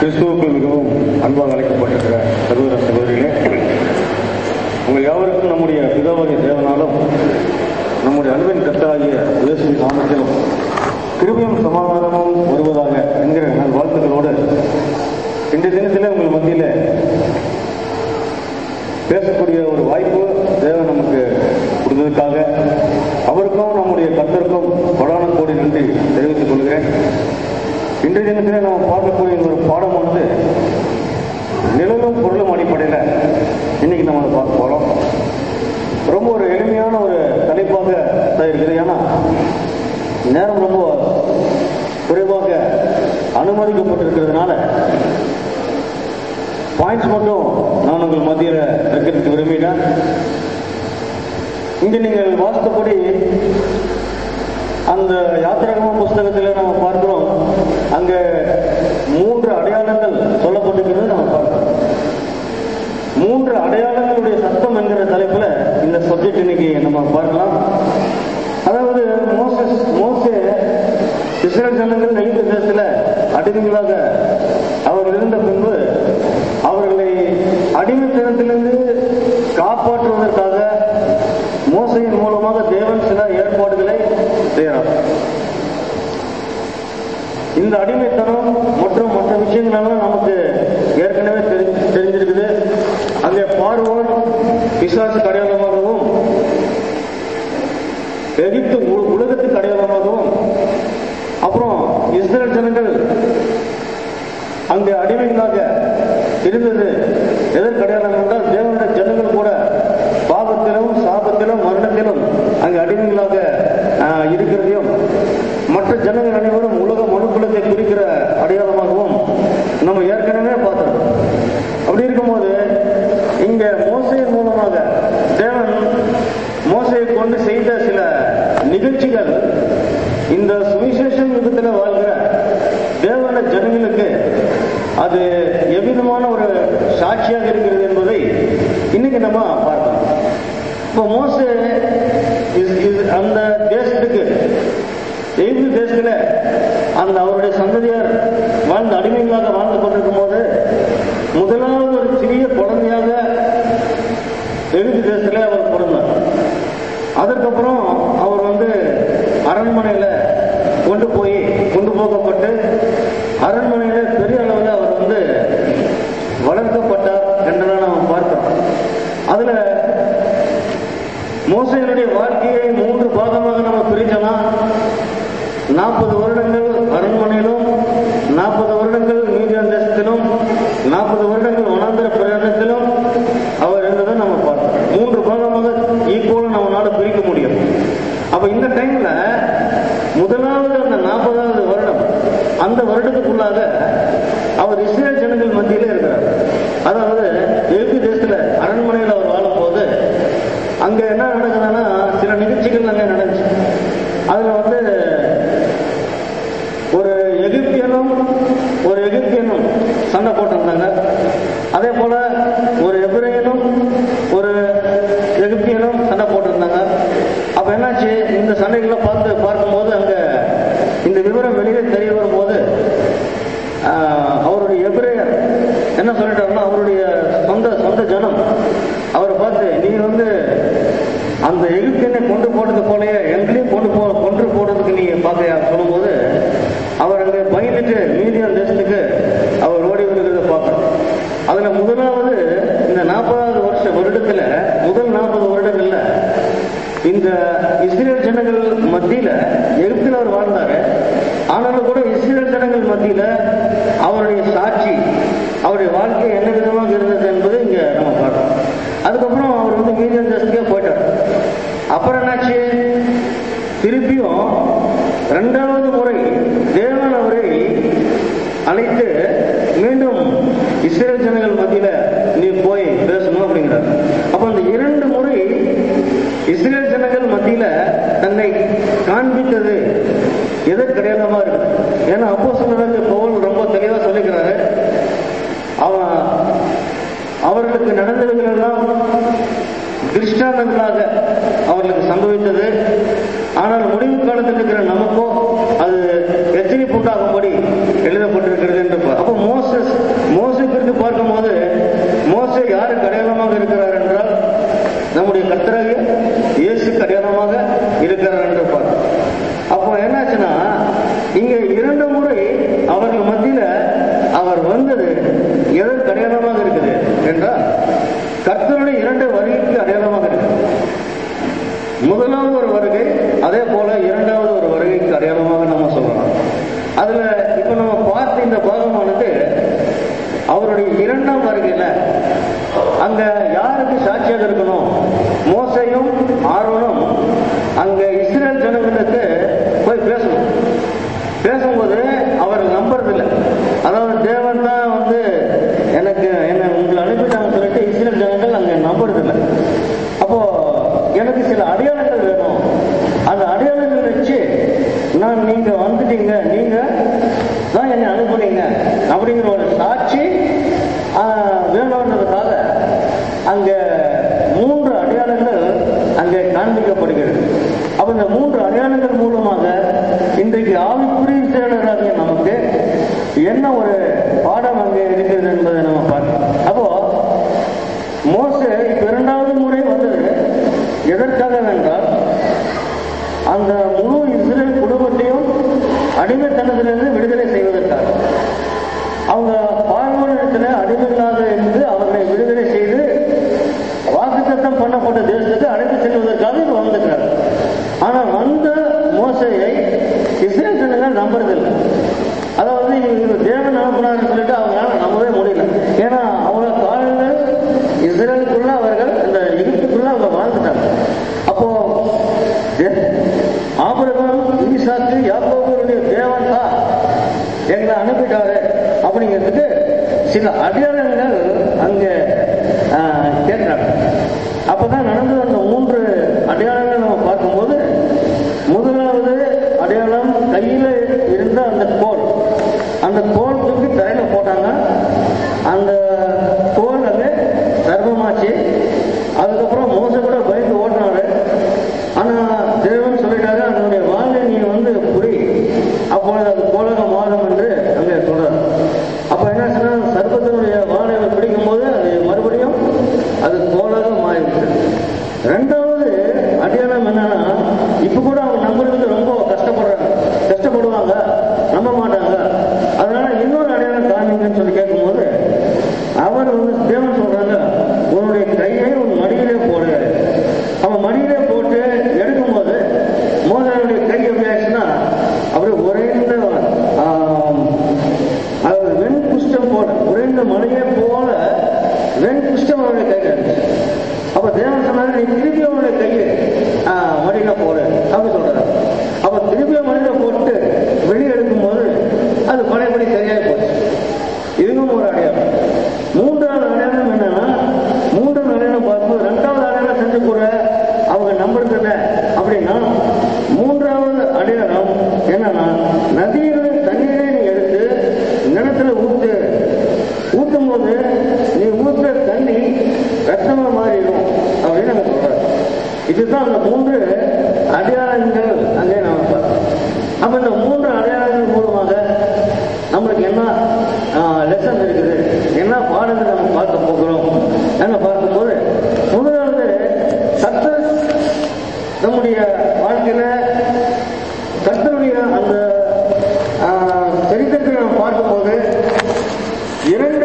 கிறிஸ்துவுக்குள் மிகவும் அன்பாக அழைக்கப்பட்டிருக்கிற சகோதர சகோதரிகளே உங்கள் யாவருக்கும் நம்முடைய பிதாவாகிய தேவனாலும் நம்முடைய அன்பின் கத்தாகிய இயேசுவின் நாமத்திலும் கிருபையும் சமாதானமும் வருவதாக என்கிற நான் வாழ்த்துக்களோடு இன்றைய தினத்திலே உங்கள் மத்தியில பேசக்கூடிய ஒரு வாய்ப்பு தேவன் நமக்கு கொடுத்ததுக்காக அவருக்கும் நம்முடைய கத்தருக்கும் கொடான கோடி நன்றி தெரிவித்துக் கொள்கிறேன் இன்றைய தினத்திலே நாம் பார்க்கக்கூடிய ஒரு பாடம் வந்து நிழலும் பொருளும் அடிப்படையில் இன்னைக்கு நம்ம அதை பார்க்க போறோம் ரொம்ப ஒரு எளிமையான ஒரு தலைப்பாக தான் இருக்குது ஏன்னா நேரம் ரொம்ப குறைவாக அனுமதிக்கப்பட்டிருக்கிறதுனால பாயிண்ட்ஸ் மட்டும் நான் உங்கள் மத்தியில் வைக்கிறதுக்கு விரும்பினேன் இங்க நீங்கள் வாசித்தபடி அந்த யாத்திரகம புஸ்தகத்தில் நம்ம பார்க்கிறோம் அங்க மூன்று அடையாளங்கள் சொல்லப்பட்டிருக்கிறது நம்ம பார்க்கிறோம் மூன்று அடையாளங்களுடைய சத்தம் என்கிற தலைப்புல இந்த சப்ஜெக்ட் இன்னைக்கு நம்ம பார்க்கலாம் அதாவது மோசஸ் மோசே இஸ்ரேல் ஜனங்கள் எகிப்து தேசத்துல அடிமைகளாக அவர் இருந்த பின்பு அவர்களை அடிமைத்தனத்திலிருந்து காப்பாற்றுவதற்காக மோசையின் மூலமாக தேவன் சில ஏற்பாடுகளை செய்கிறார் இந்த அடிமைத்தனம் மற்றும் மற்ற விஷயங்களெல்லாம் நமக்கு ஏற்கனவே தெரி- தெரிஞ்சிருக்குது அங்கே பார்வோன் பிசாசு அடையாளமாகவும் எகிப்து உ- உலகத்துக்கு அடையாளமாகவும் அப்புறம் இஸ்ரேல் ஜனங்கள் அங்கே அடிமைகளாக இருந்தது எதற்கு அடையாளம் என்றால் தேவனுடைய ஜனங்கள் கூட பாவத்திலும் சாபத்திலும் மரணத்திலும் அங்கு அடிமைகளாக ஆஹ், இருக்கிறதையும் மற்ற ஜனங்கள் அனைவரும் உலக மனுக்குலத்தை குறிக்கிற அடையாளமாகவும் நம்ம ஏற்கனவே பார்த்தோம் அப்படி இருக்கும்போது இங்க மோசையின் மூலமாக தேவன் மோசையை கொண்டு செய்த சில நிகழ்ச்சிகள் இந்த சுவிசேஷன் யுகத்தில் வாழ்கிற தேவன ஜனங்களுக்கு அது எவ்விதமான ஒரு சாட்சியாக இருக்கிறது என்பதை இன்னைக்கு நம்ம பார்க்கலாம் இப்போ மோசே இஸ்- இஸ்- அந்த தேசத்துக்கு எகிப்து தேசத்துல அந்த அவருடைய சந்ததியார் வாழ்ந்த அடிமைகளாக வாழ்ந்து கொண்டிருக்கும் போது முதலாவது ஒரு சிறிய குழந்தையாக எகிப்து தேசத்துல அவர் பிறந்தார் அதற்கப்புறம் அவர் வந்து அரண்மனையில கொண்டு போய் கொண்டு போகப்பட்டு அரண்மனையில பெரிய அளவில் அவர் வந்து வளர்க்கப்பட்டார் என்றெல்லாம் நாம் பார்க்கிறோம் அதுல மோசையினுடைய வாழ்க்கையை மூன்று பாகமாக நம்ம பிரிச்சோம்னா நாற்பது வருடங்கள் அரண்மனையிலும் நாற்பது வருடங்கள் மீதியான் தேசத்திலும் நாற்பது வருடங்கள் வனாந்தர பிரயாணத்திலும் அவர் இருந்ததை நம்ம பார்த்தோம் மூன்று பாகமாக ஈக்குவலாக நம்மளால பிரிக்க முடியும் அப்ப இந்த டைம்ல முதலாவது அந்த நாற்பதாவது வருடம் அந்த வருடத்துக்குள்ளாக அவர் இஸ்ரேல் ஜனங்கள் மத்தியிலே இருக்கிறார் அதாவது எகிப்து தேசத்துல அரண்மனையில் அவர் வாழும்போது அங்க என்ன நடக்குதுன்னா சில நிகழ்ச்சிகள் அங்க நடந்துச்சு அதுல வந்து ஒரு எகிப்தியனும் ஒரு எகிப்தியனும் சண்டை போட்டிருந்தாங்க அதே போல ஒரு எபிரேயனும் ஒரு எகிப்தியனும் சண்டை போட்டிருந்தாங்க அப்ப என்னாச்சு இந்த சண்டைகளை பார்த்து பார்க்கும்போது அங்க இந்த விவரம் வெளியே தெரிய வரும்போது ஆஹ், அவருடைய எபிரேயர் என்ன சொல்லிட்டாருன்னா அவருடைய சொந்த சொந்த ஜனம் அவரை பார்த்து நீ வந்து அந்த எகிப்தியனை கொண்டு போனது போலயே எங்களையும் கொண்டு போ கொன்று போடுறதுக்கு நீ பார்க்கையா சொல்லும்போது அவர் அங்கே பயந்துட்டு மீதியான் தேசத்துக்கு அவர் ஓடி வருகிறத பார்க்கணும் அதுல முதலாவது இந்த நாற்பதாவது வருஷ வருடத்துல முதல் நாற்பது வருடங்கள்ல இந்த இஸ்ரேல் ஜனங்கள் மத்தியில எகிப்தில் அவர் வாழ்ந்தாரு ஆனாலும் கூட இஸ்ரேல் ஜனங்கள் மத்தியில அவருடைய சாட்சி அவருடைய வாழ்க்கை என்ன விதமாக இருந்தது என்பது இங்க நம்ம பார்க்கணும் அதுக்கப்புறம் அவர் வந்து மீதியான் தேசத்துக்கே போயிட்டார் அப்புறம் என்னாச்சு திருப்பியும் இரண்டாவது முறை தேவன் அவரை அழைத்து மீண்டும் இஸ்ரேல் ஜனங்கள் மத்தியில நீ போய் பேசணும் அப்படிங்கிறார் அப்ப அந்த இரண்டு முறை இஸ்ரேல் ஜனங்கள் மத்தியில தன்னை காண்பித்தது எதற்கு அடையாளமா இருக்கு ஏன்னா அப்போ சொன்னதாக பவுல் ரொம்ப தெளிவா சொல்லிக்கிறாரு அவன் அவர்களுக்கு நடந்தவைகள் எல்லாம் திருஷ்டாந்தங்களாக அவர்களுக்கு சம்பவித்தது ஆனால் முடிவு காலத்தில் இருக்கிற நமக்கோ அது எச்சரிப்பு உண்டாகும்படி எழுதப்பட்டிருக்கிறது என்று பா- அப்போ மோசஸ் நான் நீங்க வந்துட்டீங்க நீங்க தான் என்னை அனுப்புனீங்க அப்படிங்கிற ஒரு சாட்சி ஆஹ், வேணும்ன்றதுக்காக அங்க மூன்று அடையாளங்கள் அங்கே காண்பிக்கப்படுகிறது அப்ப இந்த மூன்று அடையாளங்கள் மூலமாக இன்றைக்கு ஆவிக்குரிய செயலராகிய நமக்கு என்ன ஒரு பாடம் அங்கே இருக்கிறது என்பதை நம்ம பார்க்கலாம் அப்போ மோசே இப்ப இரண்டாவது முறை வந்தது எதற்காக என்றால் அந்த முழு இஸ்ரேல் குடும்பத்தையும் அடிமைத்தனத்திலிருந்து விடுதலை செய்வதற்காக அவங்க பார்வோனிடத்தில் அடிமைகளாக இருந்து அவர்களை விடுதலை செய்து வாக்குத்தத்தம் பண்ணப்பட்ட தேசத்துக்கு அழைத்து செல்வதற்காக இவர் வந்திருக்கிறார் ஆனா வந்த மோசையை இஸ்ரேல் ஜனங்கள் நம்புறதில்லை அதாவது இவர் தேவன் அனுப்புனார்னு சொல்லிட்டு அவங்களால நம்பவே முடியல ஏன்னா அவங்க காலங்கள் இஸ்ரேலுக்குள்ள அவர்கள் இந்த எகிப்துக்குள்ள அவங்க வாழ்ந்துட்டாங்க அப்போ தே- ஆபிரகாம் ஈசாக்கு யாக்கோபுடைய தேவன் தான் எங்களை அனுப்பிட்டாரு அப்படிங்கிறதுக்கு சில அடையாளங்கள் அங்க ஆஹ், கேட்கிறாங்க அப்பதான் நடந்து அந்த மூன்று அடையாளங்கள் நம்ம பார்க்கும்போது முதலாவது அடையாளம் கையில இருந்த அந்த கோல் அந்த கோல் தூக்கி தரையில போட்டாங்க அந்த கோல் அது சர்வமாச்சு அதுக்கப்புறம் மோச கூட பயந்து ஓடினாரு ஆனா தேவன் சொல்லிட்டாரு அதனுடைய வாழை நீ வந்து புரி அப்பொழுது அது கோலக மாறும் என்று அங்கே சொல்றாரு அப்ப என்ன சொன்னா சர்வத்தினுடைய வாழை பிடிக்கும் போது அது மறுபடியும் அது கோலக மாறிடுச்சு ரெண்டாவது அடையாளம் என்னன்னா இப்ப கூட அவங்க நம்புறதுக்கு ரொம்ப கஷ்டப்படுறாங்க கஷ்டப்படுவாங்க நம்ப மாட்டாங்க அதனால இன்னொரு அடையாளம் காமிங்கன்னு சொல்லி கேட்கும்போது அவர் வந்து தேவன் சொல்றாங்க உன்னுடைய கையை உன் மடியிலே போடு அவன் மடியிலே போட்டு எடுக்கும்போது மோசனுடைய கை எப்படி ஆச்சுன்னா அப்படியே உறைந்த ஆம், அது வெண் குஷ்டம் போல உறைந்த மலையை போல வெண் குஷ்டம் அவருடைய கையில் இருந்துச்சு அப்ப தேவன் சொன்னாரு நீ திருப்பி அவனுடைய கையை ஆ, மடியில போடு அப்படி சொல்றாரு அப்ப திருப்பி மடியில போட்டு வெளியே எடுக்கும்போது அது பழையபடி சரியாகி போச்சு இதுவும் ஒரு அடையாளம் மூன்றாவது அடையாளம் என்னன்னா மூன்றாவது அடையாளம் பார்க்கும்போது ரெண்டாவது அடையாளம் செஞ்சு கூட அவங்க நம்புறது இல்லை அப்படின்னா மூன்றாவது அடையாளம் என்னன்னா நதியில் தண்ணீரை நீ எடுத்து நிலத்துல ஊத்து ஊத்தும் போது நீ ஊத்துற தண்ணி ரத்தமா மாறிடும் அப்படின்னு நம்ம சொல்றாரு இதுதான் அந்த மூன்று அடையாளங்கள் அங்கே நாம பார்க்கிறோம் அப்ப இந்த மூன்று அடையாளங்கள் மூலமாக நம்மளுக்கு என்ன லெசன் இருக்குது என்ன பாடங்கள் நம்ம பார்க்க போகிறோம் என்ன பார்க்கும்போது முதலாவது சத்து நம்முடைய வாழ்க்கையில கர்த்தருடைய அந்த ஆஹ், சரித்திரத்தை நாம் பார்க்கும்போது இரண்டு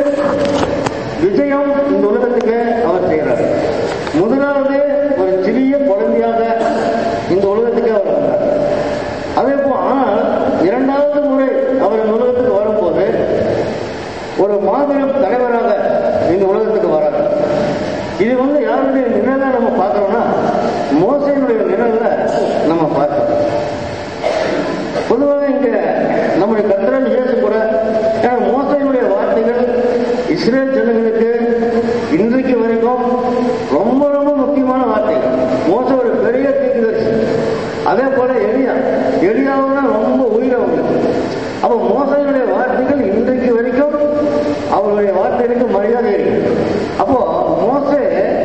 விஜயம் இந்த உலகத்துக்கு அவர் செய்கிறார் முதலாவது ஒரு சிறிய குழந்தையாக இந்த உலகத்துக்கு அவர் வந்தார் அதே போல் ஆனால் இரண்டாவது முறை அவர் இந்த உலகத்துக்கு வரும்போது ஒரு மாபெரும் தலைவராக இந்த உலகத்துக்கு வரார் இது வந்து யாருடைய நிழலை நம்ம பார்க்கிறோம்னா மோசையினுடைய நிழல்ல நம்ம பார்க்கிறோம் பொதுவாக இங்க நம்முடைய கத்திரன் இயேசு கூட ஏன்னா மோசையினுடைய வார்த்தைகள் இஸ்ரேல் ஜனங்களுக்கு இன்றைக்கு வரைக்கும் ரொம்ப ரொம்ப முக்கியமான வார்த்தைகள் மோச ஒரு பெரிய தீர்க்கதரிசி அதே போல எலியா எலியாவும் தான் ரொம்ப உயிரவங்க அப்ப மோசையினுடைய வார்த்தைகள் இன்றைக்கு வரைக்கும் அவருடைய வார்த்தைகளுக்கு மரியாதை இருக்கு அப்போ மோசே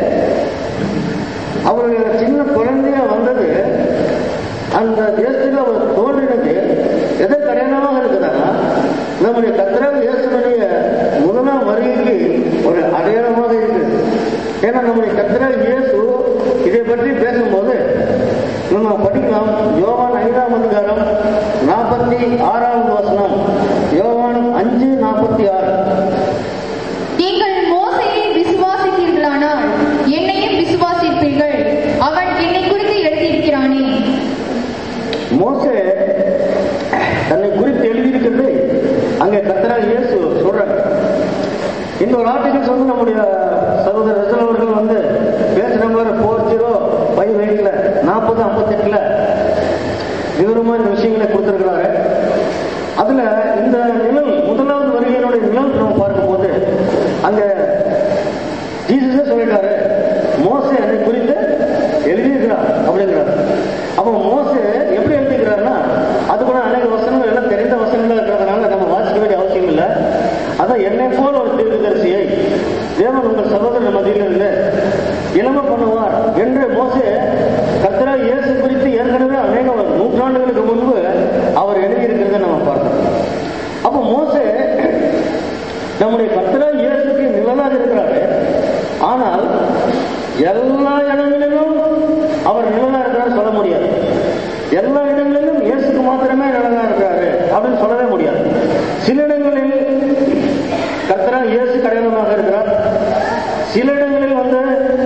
அவருடைய சின்ன குழந்தையா வந்தது அந்த தேசத்தில் அவர் தோன்றினது எதற்கு அடையாளமாக இருக்குதுன்னா நம்முடைய கத்திரவு இயேசுடைய முதலாம் வருகைக்கு ஒரு அடையாளமாக இருக்கு ஏன்னா நம்முடைய கத்திரவு இயேசு இதை பற்றி பேசும்போது நம்ம படிக்கலாம் யோவான் ஐந்தாம் அதிகாரம் நாற்பத்தி ஆறாவது வசனம் யோவான் அஞ்சு நாற்பத்தி ஆறு நீங்கள் மோசையை விசுவாசித்தீர்களானால் என்னையும் விசுவாசிப்பீர்கள் அவன் என்னை குறித்து எழுதியிருக்கிறானே மோசே தன்னை குறித்து எழுதியிருக்கிறது அங்கே கத்தரா இயேசு சொல்றாங்க இந்த ஒரு ஆர்டிகல்ஸ் வந்து நம்முடைய சகோதரர் ரசல் அவர்கள் வந்து page number four zero five எயிட்ல நாற்பது ஐம்பத்தெட்டுல விவரமா இந்த விஷயங்களை கொடுத்திருக்கிறாரு அதுல இந்த நிழல் முதலாவது வருகையினுடைய நிழல் நம்ம பார்க்கும்போது அங்க ஜீசஸே சொல்லிட்டாரு மோசே அதை குறித்து எழுதியிருக்கிறார் அப்படிங்கிறார் அப்ப மோசே எப்படி எழுதிக்கிறாருன்னா எல்லா இடங்களிலும் இயேசுக்கு மாத்திரமே நிழலா இருக்காரு அப்படின்னு சொல்லவே முடியாது சில இடங்களில் கர்த்தரா இயேசு கடையாளமாக இருக்கிறார் சில இடங்களில் வந்து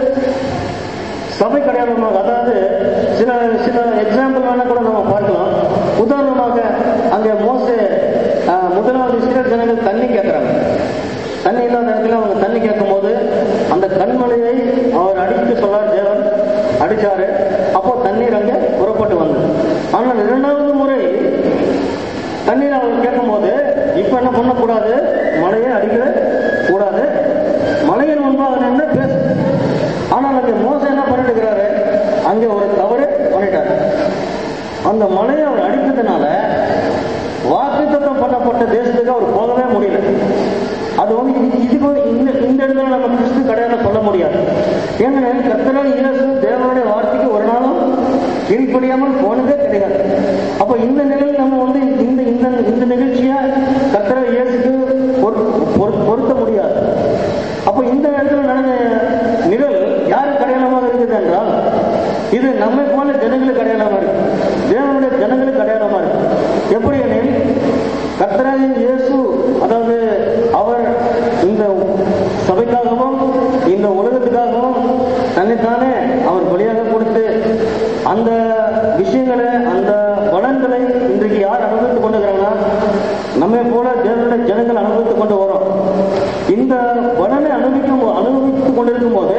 சபை கடையாளமாக அதாவது சில சில எக்ஸாம்பிள் வேணா கூட நம்ம பார்க்கலாம் உதாரணமாக அங்கே மோசே ஆஹ், முதலாவது இஸ்ரேல் ஜனங்கள் தண்ணி கேட்கிறாங்க தண்ணி இல்லாத இடத்துல அவங்க தண்ணி கேட்கும்போது அந்த கண்மலையை அவர் அடித்து சொல்லார் தேவன் அடிச்சாரு அப்போ தண்ணீர் அங்கே புறப்பட்டு வந்தது ஆனால் இரண்டாவது முறை தண்ணீர் அவர் கேட்கும்போது இப்ப என்ன பண்ணக்கூடாது மழையை அடிக்க கூடாது மலையின் முன்பாக நின்று பேசு ஆனால் அங்கே மோசம் என்ன பண்ணிட்டுக்கிறாரு அங்கே ஒரு தவறு பண்ணிட்டாரு அந்த மலையை அவர் அடித்ததுனால வாக்குத்தத்தம் பண்ணப்பட்ட தேசத்துக்கு அவர் போகவே முடியல அது வந்து இது- இதுக்கு இந்த இந்த இடத்துல நம்ம கிறிஸ்து கடையால சொல்ல முடியாது ஏனெனில் கர்த்தராக இயேசு தேவனுடைய வார்த்தைக்கு ஒரு நாளும் கீழ்ப்படியாமல் போனதே கிடையாது அப்ப இந்த நிலையில் நம்ம வந்து இந்த இந்த இந்த நிகழ்ச்சியை கர்த்தராக இயேசுக்கு பொரு- பொரு- பொருத்த முடியாது அப்ப இந்த இடத்துல நடந்த நிகழ் யாருக்கு அடையாளமாக இருக்குது என்றால் இது நம்மை போல ஜனங்களுக்கு அடையாளமா இருக்கு தேவனுடைய ஜனங்களுக்கு அடையாளமா இருக்கு எப்படி எனில் கர்த்தராகிய இயேசு அதாவது அவர் இந்த சபைக்காகவும் இந்த உலகத்துக்காகவும் தன்னைத்தானே அவர் பலியாக கொடுத்து அந்த விஷயங்களை அந்த பலன்களை இன்றைக்கு யார் அனுபவித்துக் கொண்டிருக்கிறாங்கன்னா நம்மை போல தேவனுடைய ஜனங்கள் அனுபவித்துக் கொண்டு வரோம் இந்த பலனை அனுபவிக்கும் அனுபவித்துக் கொண்டிருக்கும் போது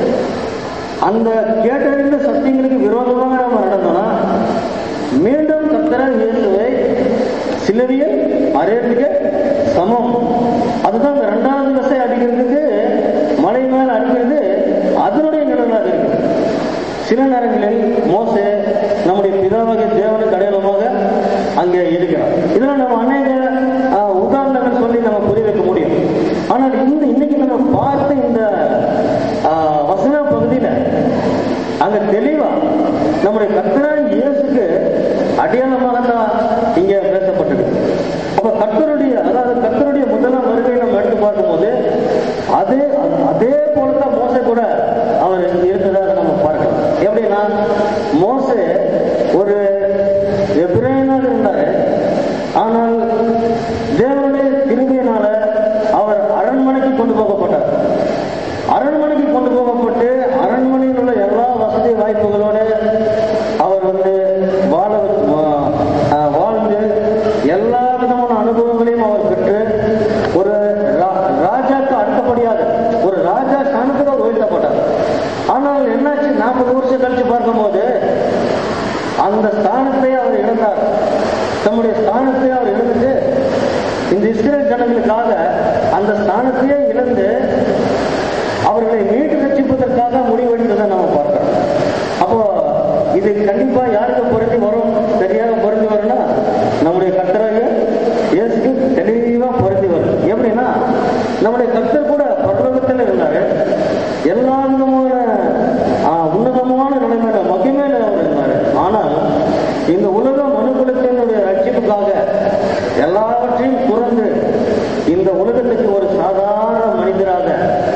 அந்த கேட்டறிந்த சத்தியங்களுக்கு விரோதமாக நம்ம நடந்தோம்னா மீண்டும் கர்த்தராக இயேசுவை சிலுவையில் அறையறதுக்கு சமம் அதுதான் இந்த ரெண்டாவது விசை அடிக்கிறதுக்கு மலை மேல அடிக்கிறது அதனுடைய நிழலாக இருக்கு சில நேரங்களில் மோசே நம்முடைய பிதாவாகிய தேவனுக்கு அடையாளமாக அங்கே இருக்கிறார் இதெல்லாம் நம்ம அநேக ஆஹ், உதாரணங்கள் சொல்லி நம்ம புரிய வைக்க முடியும் ஆனால் இந்த இன்னைக்கு நம்ம பார்த்த இந்த ஆஹ், வசன பகுதியில அங்க தெளிவா நம்முடைய கர்த்தராய் இயேசுக்கு அடையாளமாக தான் இங்க பேசப்பட்டிருக்கு அப்ப கர்த்தருடைய அதாவது கர்த்தருடைய முதலாம் வருகை நம்ம எடுத்து பார்க்கும்போது அதே அதே போலதான் மோசே கூட அவர் இருந்ததாக நம்ம பார்க்கலாம் எப்படின்னா மோசே ஒரு எப்ரேனாக இருந்தாரு ஆனால் தேவனுடைய கிருபையினால அவர் அரண்மனைக்கு கொண்டு போகப்பட்டார் அரண்மனைக்கு கொண்டு போகப்பட்டு அரண்மனையில் உள்ள எல்லா வசதி வாய்ப்புகளோட அவர் வந்து வாழ வ- ஆஹ் வாழ்ந்து எல்லா விதமான அனுபவங்களையும் அவர் பெற்று ஒரு ரா- ராஜாக்கு அடுத்தபடியாக ஒரு ராஜா ஸ்தானத்துக்கு அவர் உயர்த்தப்பட்டார் ஆனால் என்னாச்சு நாற்பது வருஷம் கழிச்சு பார்க்கும்போது அந்த ஸ்தானத்தை அவர் இழந்தார் தம்முடைய ஸ்தானத்தை அவர் இழந்துட்டு இந்த இஸ்ரேல் ஜனங்களுக்காக அந்த ஸ்தானத்தையே இழந்து அவர்களை மீட்டு ரட்சிப்பதற்காக முடிவெடுத்ததை நாம பார்க்கிறோம் அப்போ இது கண்டிப்பா யாருக்கு பொருந்தி வரும் சரியாக பொருந்தி வரும்னா நம்முடைய கர்த்தராக இயேசுக்கு தெளிவா பொருந்தி வரும் எப்படின்னா நம்முடைய கர்த்தர் கூட பரலோகத்தில் இருந்தாரு எல்லா விதமான ஆ, உன்னதமான நிலைமையில மகிமையில அவர் இருந்தாரு ஆனால் இந்த உலக மனுக்குலத்தினுடைய ரட்சிப்புக்காக எல்லாவற்றையும் துறந்து இந்த உலகத்துக்கு ஒரு சாதாரண மனிதராக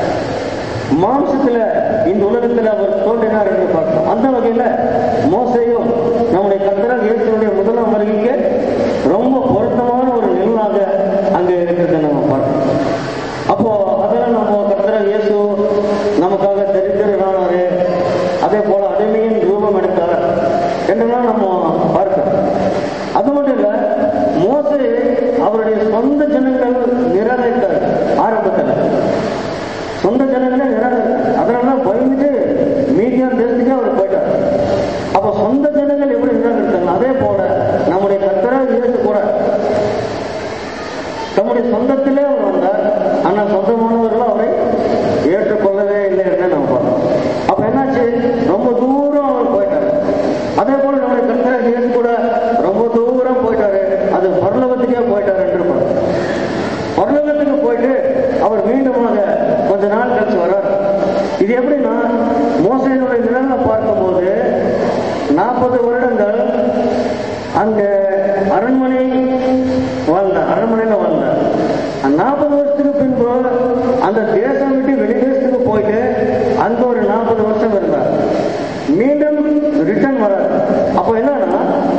மாம்சத்துல இந்த உலகத்துல அவர் தோன்றினார் என்று பார்க்கிறோம் அந்த வகையில மோசையும் நம்முடைய கர்த்தராக இயேசுடைய முதலாம் வருகைக்கு ரொம்ப பொருத்தமான ஒரு நிழலாக அங்க இருக்கிறத நம்ம பார்க்கிறோம் அப்போ அதெல்லாம் நம்ம கர்த்தராக இயேசு நமக்காக தெரிந்திருக்கிறாரு அதே போல அடிமையின் ரூபம் எடுத்தார் என்றெல்லாம் நம்ம பார்க்கிறோம் அது மட்டும் இல்ல மோசே அவருடைய சொந்த ஜனங்கள் நிராகரித்தார் ஆரம்பத்தில் சொந்த ஜனங்களே நிராகரித்தார் அதனால பயந்துட்டு மீடியான் தேசத்துக்கே அவர் போயிட்டார் அப்ப சொந்த ஜனங்கள் எப்படி நிராகரித்தாங்க அதே போல நம்முடைய கர்த்தராக இயேசு கூட தம்முடைய சொந்தத்திலே அவர் வந்தார் ஆனால் சொந்தமானவர்கள் அவரை ஏற்றுக்கொள்ளவே இல்லை என்று நம்ம பார்த்தோம் அப்ப என்னாச்சு ரொம்ப தூரம் அவர் போயிட்டார் அதே போல நம்முடைய கர்த்தராக இயேசு கூட ரொம்ப தூரம் போயிட்டாரு அது பரலோகத்துக்கே போயிட்டார் என்று பார்த்தோம் பரலோகத்துக்கு போயிட்டு அவர் மீண்டுமாக கொஞ்ச நாள் கழிச்சு வர்றார் இது எப்படின்னா மோசையினுடைய நிலைமை பார்க்கும்போது நாற்பது வருடங்கள் அங்க அரண்மனை வாழ்ந்தார் அரண்மனையில வாழ்ந்தார் நாற்பது வருஷத்துக்கு பின்பு அந்த தேசம் விட்டு வெளி தேசத்துக்கு போயிட்டு அங்க ஒரு நாற்பது வருஷம் இருந்தார் மீண்டும் ரிட்டர்ன் வரார் அப்போ என்னன்னா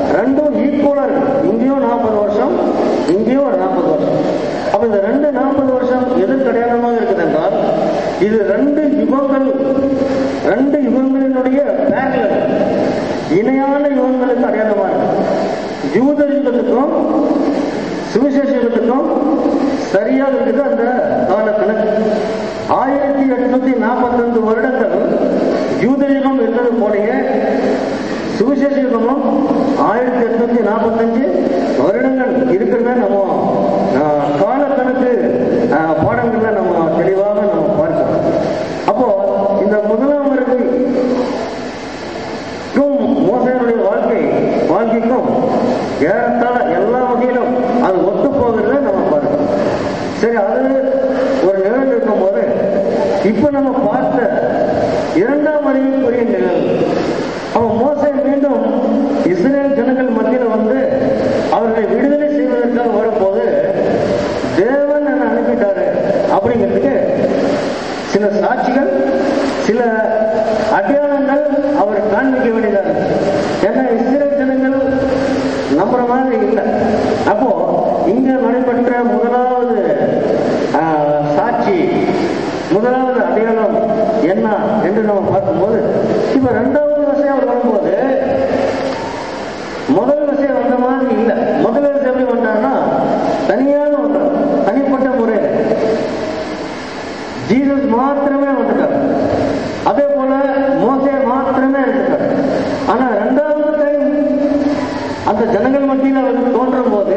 ரெண்டு யுகங்களினுடைய பேரலல் இணையான யுகங்களுக்கு அடையாளமா இருக்கு யூத யுகத்துக்கும் சுவிசேஷ யுகத்துக்கும் சரியாக இருக்குது அந்த கால கணக்கு ஆயிரத்தி எட்நூத்தி நாற்பத்தஞ்சு வருடங்கள் யூத யுகம் இருந்தது போலயே சுவிசேஷ யுகமும் ஆயிரத்தி எட்நூத்தி நாற்பத்தஞ்சு வருடங்கள் இருக்கிறத நம்ம ஆஹ், காலக்கணக்கு ஆஹ், பாடங்கள்ல நம்ம தெளிவாக நம்ம பார்க்கிறோம் அப்போ இந்த முதலாம் வருகை மோசனுடைய வாழ்க்கை வாழ்க்கைக்கும் ஏறத்தாழ எல்லா வகையிலும் அது ஒத்து போகிறத நம்ம பார்க்கிறோம் சரி அது ஒரு நிழல் இருக்கும்போது இப்ப நம்ம பார்த்த இரண்டாம் அறிவுக்குரிய நிழல் அவன் மோசை மீண்டும் இஸ்ரேல் ஜனங்கள் மத்தியில் வந்து அவர்களை விடுதலை செய்வதற்காக வரும்போது தேவன் என்னை அனுப்பிட்டாரு அப்படிங்கிறதுக்கு சில சாட்சிகள் சில அடையாளங்கள் அவர் காண்பிக்க வேண்டியதா இருக்கு ஏன்னா இஸ்ரேல் ஜனங்கள் நம்புற மாதிரி இல்லை அப்போ இங்க நடைபெற்ற முதலாவது ஆஹ், சாட்சி முதலாவது அடையாளம் என்ன என்று நம்ம பார்க்கும்போது இப்ப ரெண்டாவது விஷயம் அவர் வரும்போது முதல் விஷயம் வந்த மாதிரி இல்லை முதல் விஷயம் எப்படி வந்தாருன்னா தனியாக வந்தார் தனிப்பட்ட முறையில் ஜீசஸ் மாத்திரமே வந்துட்டார் அதே போல மோசே மாத்திரமே இருந்துட்டார் ஆனா ரெண்டாவது டைம் அந்த ஜனங்கள் மத்தியில் அவர் தோன்றும் போது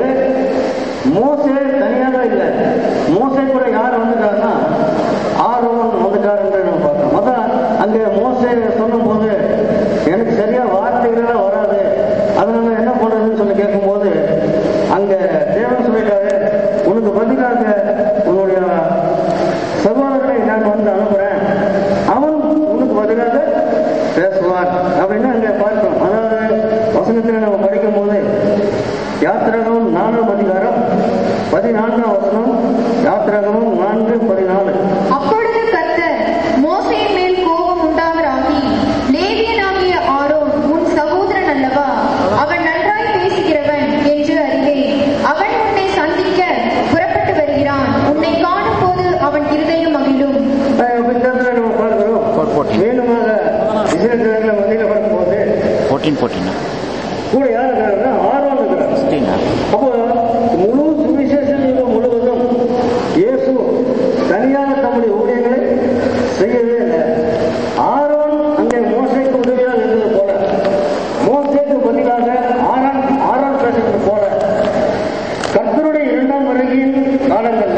மோசே தனியாக இல்லை மோசே கூட யார் வந்துட்டாருன்னா ஆர்வம் வந்துட்டார் என்று நம்ம பார்க்கிறோம் அதான் அங்கே மோசே சொல்லும் போது எனக்கு சரியா வார்த்தைகள் வராது அதனால என்ன பண்றதுன்னு சொல்லி கேட்கும்போது அங்க தேவன் சொல்லிட்டாரு உனக்கு பதிலாக உன்னுடைய சகோதரனை நான் வந்து அனுப்புறேன் அவன் உனக்கு பதிலாக பேசுவார் அப்படின்னு அங்க பார்க்கிறோம் அதாவது வசனத்தில் நம்ம படிக்கும் போது யாத்திரகம் நான்காம் அதிகாரம் பதினான்காம் வசனம் யாத்திரகமும் நான்கு பதினாலு அப்பொழுது கர்த்தர் மோசேயின் மேல் கோபம் உண்டாவராகி லேவியனாகிய ஆரோன் உன் சகோதரன் அல்லவா அவன் நன்றாய் பேசுகிறவன் என்று அறிவேன் அவன் உன்னை சந்திக்க புறப்பட்டு வருகிறான் உன்னை காணும் போது அவன் இருதயம் மகிழும் அஹ் இப்ப இந்த இடத்துல நம்ம பார்க்கிறோம் வேணுமாக இஸ்ரேல் ஜனங்களை மத்தியில் வரும்போது ஃபோர்டீன் ஃபோர்டீனா கூட யார் இருக்கிறாருன்னா ஆர்வம் இருக்கிறார் சிக்ஸ்டீனா அப்போ முழு சுவிசேஷ யுகம் முழுவதும் இயேசு தனியாக தம்முடைய ஊழியங்களை செய்யவே இல்லை ஆரோன் அங்கே மோசைக்கு உதவியாக இருந்தது போல மோசைக்கு பதிலாக ஆரான் ஆரான் பேசுறது போல கர்த்தருடைய இரண்டாம் வருகையின் காலங்கள்ல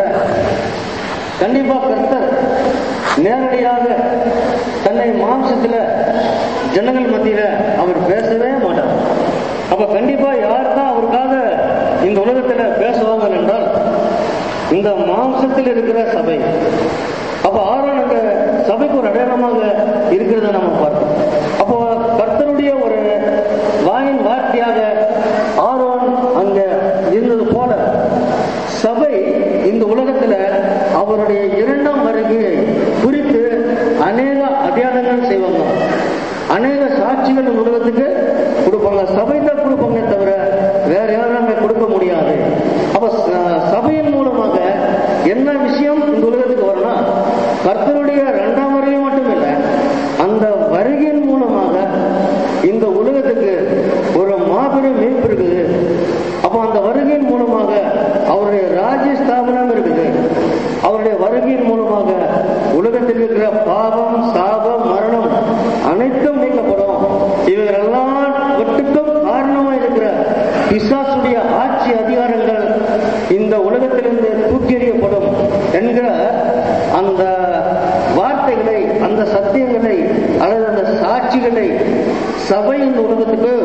கண்டிப்பா கர்த்தர் நேரடியாக தன்னை மாம்சத்துல ஜனங்கள் மத்தியில அவர் பேசவே மாட்டார் அப்ப கண்டிப்பா யார் தான் அவருக்காக இந்த உலகத்துல பேசுவாங்க என்றால் இந்த மாம்சத்தில் இருக்கிற சபை அப்ப ஆரோன் அந்த சபைக்கு ஒரு அடையாளமாக இருக்கிறத நம்ம பார்க்கிறோம் அப்போ கர்த்தருடைய ஒரு வாயின் வார்த்தையாக ஆரோன் அங்க இருந்தது போல சபை இந்த உலகத்துல அவருடைய இரண்டாம் வருகையை குறித்து அநேக அடையாளங்கள் செய்வாங்க அநேக சாட்சிகள் இந்த உலகத்துக்கு கொடுப்பாங்க சபை தான் கொடுப்பாங்க தவிர வேற யாரும் அங்க கொடுக்க முடியாது அப்ப ச- சபையின் மூலமாக என்ன விஷயம் இந்த உலகத்துக்கு வரும்னா கர்த்தருடைய இரண்டாம் வருகை மட்டும் இல்லை அந்த வருகையின் மூலமாக இந்த உலகத்துக்கு ஒரு மாபெரும் மீட்பு இருக்குது அப்போ அந்த வருகையின் மூலமாக அவருடைய ராஜ்ய ஸ்தாபனம் இருக்குது அவருடைய வருகையின் மூலமாக உலகத்தில் இருக்கிற பாவம் சாபம் மரணம் அனைத்தும் நீக்கப்படும் இவைகளெல்லாம் ஒட்டுக்கும் காரணமாக இருக்கிற பிசாசுடைய ஆட்சி அதிகாரங்கள் இந்த உலகத்திலிருந்து தூக்கி எறியப்படும் என்கிற அந்த வார்த்தைகளை அந்த சத்தியங்களை அல்லது அந்த சாட்சிகளை சபை இந்த உலகத்துக்கு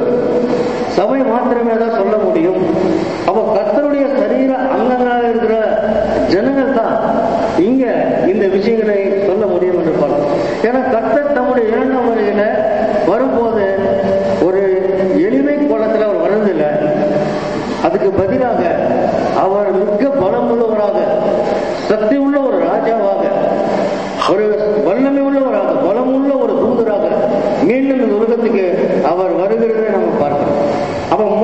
சபை மாத்திரமே தான் சொல்ல முடியும் அப்போ கர்த்தருடைய சரீர அங்கங்களாக இருக்கிற ஜனங்கள் தான் இங்க இந்த விஷயங்களை சொல்ல முடியும் என்று பார்க்கிறோம் ஏன்னா கர்த்தர் தம்முடைய இரண்டாம் வருகையில வரும்போது ஒரு எளிமை கோலத்தில் அவர் வர்றதில்லை அதுக்கு பதிலாக அவர் மிக்க பலமுள்ளவராக சக்தி உள்ள ஒரு ராஜாவாக ஒரு வல்லமை உள்ளவராக பலமுள்ள ஒரு தூதராக மீண்டும் இந்த உலகத்துக்கு அவர் வருகிறதை நம்ம பார்க்கிறோம் அப்ப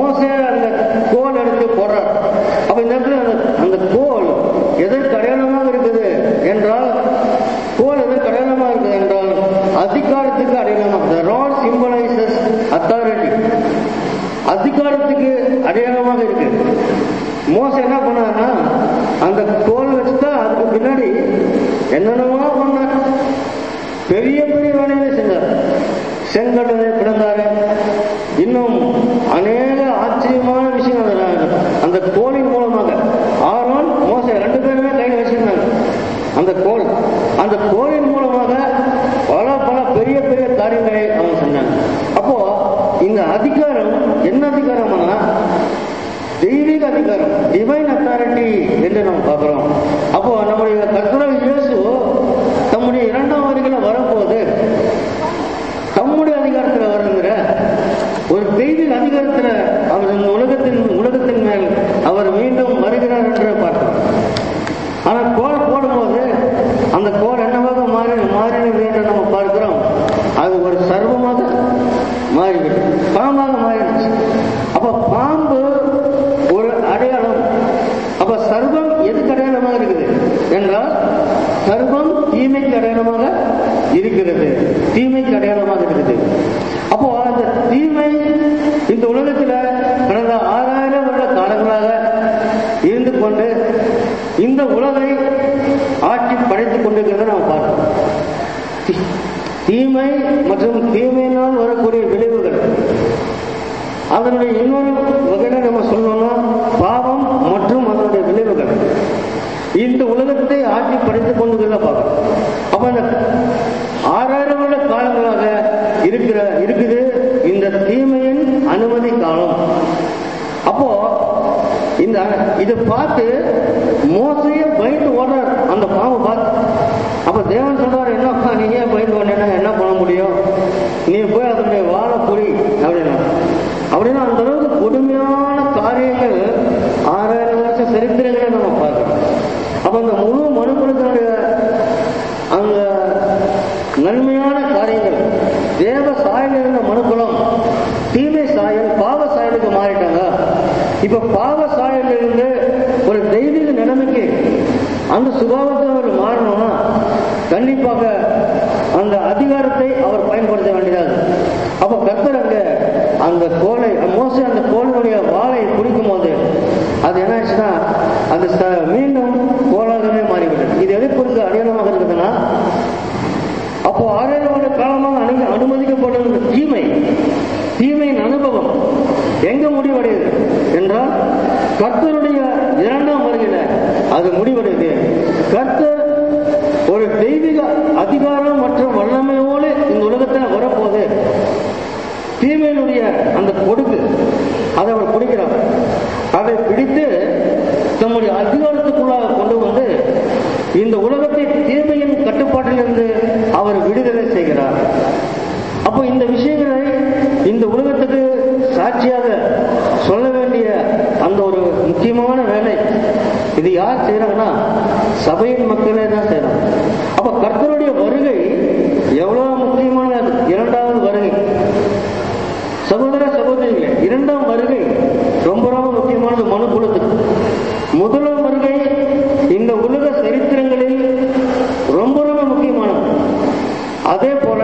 அதிகாரத்துக்கு அடையாளமாக இருக்கு மோசம் என்ன பண்ணாருன்னா அந்த கோல் வச்சுதான் அதுக்கு பின்னாடி என்னென்னமோ பண்ணார் பெரிய பெரிய வேலைகளை செஞ்சார் செங்கடலை பிறந்தாரு இன்னும் அநேக ஆச்சரியமான விஷயம் அதுல அந்த கோலின் மூலமாக ஆரோன் மோச ரெண்டு பேருமே கையில் வச்சிருந்தாங்க அந்த கோல் அந்த கோலின் மூலமாக பல பல பெரிய பெரிய காரியங்களை அவங்க செஞ்சாங்க அப்போ இந்த அதிகாரம் என்ன அதிகாரம்னா தெய்வீக அதிகாரம் டிவைன் அத்தாரிட்டி என்று நாம் பார்க்கிறோம் அப்போ நம்முடைய கர்த்தராக இயேசு தம்முடைய இரண்டாம் வரிகளை வரும்போது தம்முடைய அதிகாரத்தில் வருங்கிற ஒரு தெய்வீக அதிகாரத்தில் அவர் இந்த உலகத்தின் உலகத்தின் மேல் அவர் மீண்டும் வருகிறார் என்று பார்த்தோம் ஆனா கோல் போடும்போது அந்த கோல் என்னவாக மாறி மாறினது என்று நம்ம பார்க்கிறோம் அது ஒரு சர்வமாக மாறிவிடும் பாம்பாக மாறிடுச்சு அப்ப பாம்பு ஒரு அடையாளம் அப்ப சர்வம் எதுக்கு அடையாளமாக இருக்குது என்றால் சர்வம் தீமைக்கு அடையாளமாக இருக்கிறது தீமைக்கு அடையாளமாக இருக்குது அப்போ அந்த தீமை இந்த உலகத்துல கடந்த ஆறாயிரம் வருட காலங்களாக இருந்து கொண்டு இந்த உலகை ஆட்சி படைத்துக் கொண்டிருக்கிறத நாம் பார்க்கிறோம் தீ- தீமை மற்றும் தீமையினால் வரக்கூடிய விளைவுகள் அதனுடைய இன்னொரு வகையில நம்ம சொல்லணும்னா பாவம் மற்றும் அதனுடைய விளைவுகள் இந்த உலகத்தை ஆட்சி படைத்துக் கொண்டு பார்க்கணும் அப்ப இந்த ஆறாயிரம் வருட காலங்களாக இருக்கிற இருக்குது இந்த தீமையின் அனுமதி காலம் அப்போ இந்த இதை பார்த்து மோசைய பயந்து ஓடுறார் அந்த பாம்பு பார்த்து அப்ப தேவன் சொல்றாரு என்னப்பா நீ ஏன் பயந்து ஓடினா என்ன பண்ண முடியும் நீ போய் அதனுடைய வாழை புரி அப்படின்னா அப்படின்னா அந்த அளவுக்கு கொடுமையான காரியங்கள் ஆறாயிரம் வருஷம் சரித்திரங்களை நம்ம பார்க்கிறோம் அப்ப அந்த முழு மனுக்குலத்தினுடைய அந்த நன்மையான காரியங்கள் தேவ சாயல் இருந்த மனுக்குலம் தீமை சாயல் பாவ சாயலுக்கு மாறிட்டாங்க இப்ப பாவ சாயல் இருந்து ஒரு தெய்வீக நிலைமைக்கு அந்த சுபாவத்தை அவர் மாறணும்னா கண்டிப்பாக அந்த அதிகாரத்தை அவர் பயன்படுத்த வேண்டியது அப்ப கர்த்தர் அங்க அந்த கோலை மோச அந்த கோலினுடைய வாளை பிடிக்கும் போது அது என்ன ஆச்சுன்னா அந்த ச- மீண்டும் கோலாகவே மாறிவிட்டது இது எதை குறித்து அடையாளமாக இருக்குதுன்னா அப்போ ஆறாயிரம் வருட காலமாக அனு அனுமதிக்கப்பட்ட தீமை தீமையின் அனுபவம் எங்க முடிவடையுது என்றால் கர்த்தருடைய இரண்டாம் வருகையில அது முடிவடையுது கர்த்தர் ஒரு தெய்வீக அதிகாரம் மற்றும் வல்லமையோடு இந்த உலகத்தில் வரப்போது தீமையினுடைய அந்த கொடுக்கு அதை அவர் பிடிக்கிறார் அதை பிடித்து தம்முடைய அதிகாரத்துக்குள்ளாக கொண்டு வந்து இந்த உலகத்தை தீமையின் கட்டுப்பாட்டிலிருந்து அவர் விடுதலை செய்கிறார் அப்போ இந்த விஷயங்களை இந்த உலகத்துக்கு சாட்சியாக சொல்ல வேண்டிய அந்த ஒரு முக்கியமான வேலை இது யார் செய்யறாங்கன்னா சபையின் மக்களே தான் செய்யறாங்க அப்ப கர்த்தருடைய வருகை எவ்வளவு முக்கியமான இரண்டாவது வருகை சகோதர சகோதரிகளே இரண்டாம் வருகை ரொம்ப ரொம்ப முக்கியமானது மனு குலத்துக்கு முதலாம் வருகை இந்த உலக சரித்திரங்களில் ரொம்ப ரொம்ப முக்கியமானது அதே போல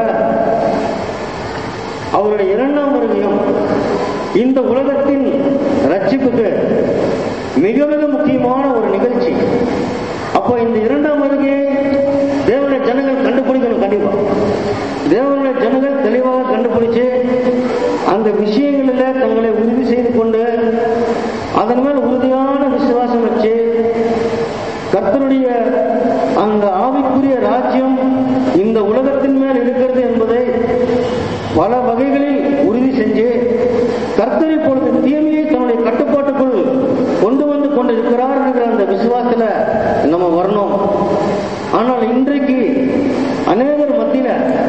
அவருடைய இரண்டாம் வருகையும் இந்த உலகத்தின் ரட்சிப்புக்கு மிக மிக முக்கியமான ஒரு நிகழ்ச்சி அப்போ இந்த இரண்டாம் வருகையை தேவனுடைய ஜனங்கள் கண்டுபிடிக்கணும் கண்டிப்பா தேவனுடைய ஜனங்கள் தெளிவாக கண்டுபிடிச்சு அந்த விஷயங்களில் தங்களை உறுதி செய்து கொண்டு அதன் மேல் உறுதியான விசுவாசம் வச்சு கர்த்தருடைய அந்த ஆவிக்குரிய ராஜ்யம் இந்த உலகத்தின் மேல் இருக்கிறது என்பதை பல வகைகளில் உறுதி செஞ்சு கர்த்தரை பொறுத்த தீமையை தன்னுடைய கட்டுப்பாட்டுக்குள் கொண்டு வந்து கொண்டிருக்கிறார் என்கிற அந்த விசுவாசத்துல நம்ம வரணும் ஆனால் இன்றைக்கு அநேகர் மத்தியில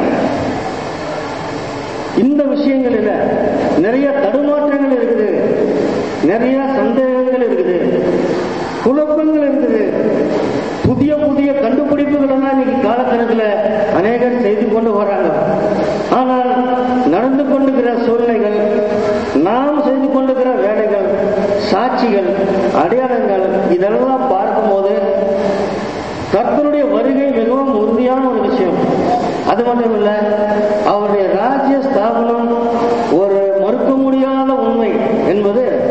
இந்த விஷயங்களில நிறைய தடுமாற்றங்கள் இருக்குது நிறைய சந்தேகங்கள் இருக்குது குழப்பங்கள் இருக்குது புதிய புதிய கண்டுபிடிப்புகள் எல்லாம் இன்னைக்கு காலக்கணக்கில் அநேகர் செய்து கொண்டு வராங்க ஆனால் நடந்து கொண்டிருக்கிற சூழ்நிலைகள் நாம் செய்து கொண்டிருக்கிற வேலைகள் சாட்சிகள் அடையாளங்கள் இதெல்லாம் பார்க்கும்போது கர்த்தருடைய வருகை மிகவும் உறுதியான ஒரு விஷயம் அது மட்டும் இல்ல அவருடைய ராஜ்ய ஸ்தாபனம் ஒரு மறுக்க முடியாத உண்மை என்பது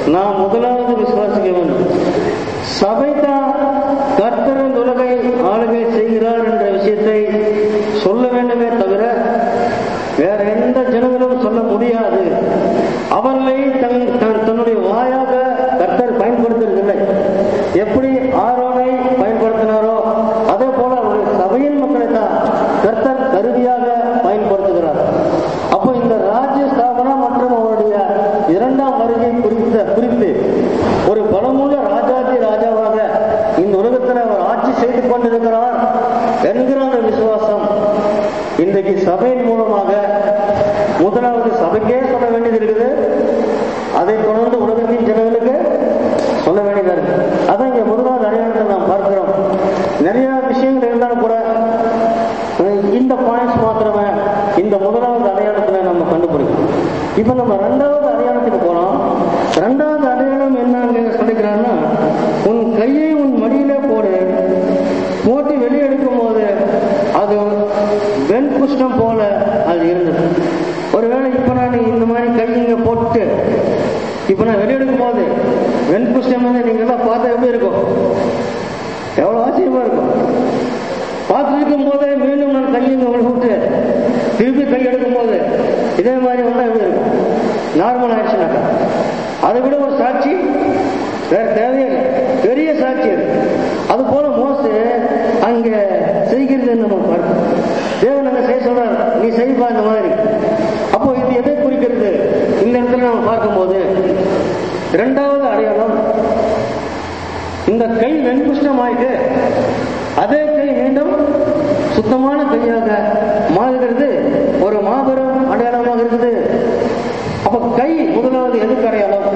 நாம் முதலாவது விசுவாசிக்க வேண்டும் சபைதான் கர்த்தர் இந்த உலகை ஆளுகை செய்கிறார் என்ற விஷயத்தை சொல்ல வேண்டுமே தவிர வேற எந்த ஜனங்களும் சொல்ல முடியாது அவர்களை தன் தன் தன்னுடைய வாயாக கர்த்தர் பயன்படுத்துவதில்லை எப்படி ஆரோனை பயன்படுத்தினாரோ அதே போல அவருடைய சபையின் மக்களை தான் கர்த்தர் கருவியாக பயன்படுத்துகிறார் அப்போ இந்த ராஜ்ய ஸ்தாபனம் மற்றும் அவருடைய இரண்டாம் வருகை குறித்த குறித்து ஒரு பலமுள்ள ராஜாதி ராஜாவாக இந்த உலகத்தில் அவர் ஆட்சி செய்து கொண்டிருக்கிறார் என்கிற அந்த விசுவாசம் இன்றைக்கு சபையின் மூலமாக முதலாவது சபைக்கே சொல்ல வேண்டியது இருக்குது அதை தொடர்ந்து உலகத்தின் ஜனங்களுக்கு சொல்ல வேண்டியதா இருக்கு அதான் இங்க முதலாவது அடையாளத்தை நாம் பார்க்கிறோம் நிறைய விஷயங்கள் இருந்தாலும் கூட இந்த பாயிண்ட்ஸ் மாத்திரமே இந்த முதலாவது அடையாளத்துல நம்ம கண்டுபிடிக்கணும் இப்ப நம்ம ரெண்டாவது அடையாளத்துக்கு போனோம் ரெண்டாவது அடையாளம் என்ன சொல்லிக்கிறான்னா உன் கையை உன் மடியில போடு போட்டு வெளியெடுக்கும் போது அது வெண் குஷ்டம் போல அது இருந்தது ஒருவேளை இப்ப நான் இந்த மாதிரி கை இங்க போட்டு இப்ப நான் வெளியெடுக்கும் போது வெண் குஷ்டம் வந்து நீங்க எல்லாம் பார்த்தா எப்படி இருக்கும் எவ்வளவு ஆச்சரியமா இருக்கும் பார்த்துருக்கும் போதே மீண்டும் நான் கையை இங்க விட்டு திருப்பி கை எடுக்கும் போது இதே மாதிரி வந்தா எப்படி இருக்கும் நார்மல் ஆயிடுச்சுனாக்கா அதை விட ஒரு சாட்சி வேற தேவையே இல்லை பெரிய சாட்சி அது அது போல மோசு அங்க செய்கிறது நம்ம பார்க்கணும் தேவன் அங்க செய்ய சொல்றாரு நீ செய்ப்பா இந்த மாதிரி அப்போ இது எதை குறிக்கிறது இந்த இடத்துல நம்ம பார்க்கும்போது இரண்டாவது அடையாளம் இந்த கை வெண்குஷ்டம் ஆயிட்டு அதே கை மீண்டும் சுத்தமான கையாக மாறுகிறது ஒரு மாபெரும் அடையாளமாக இருக்குது அப்ப கை முதலாவது எதுக்கு அடையாளம்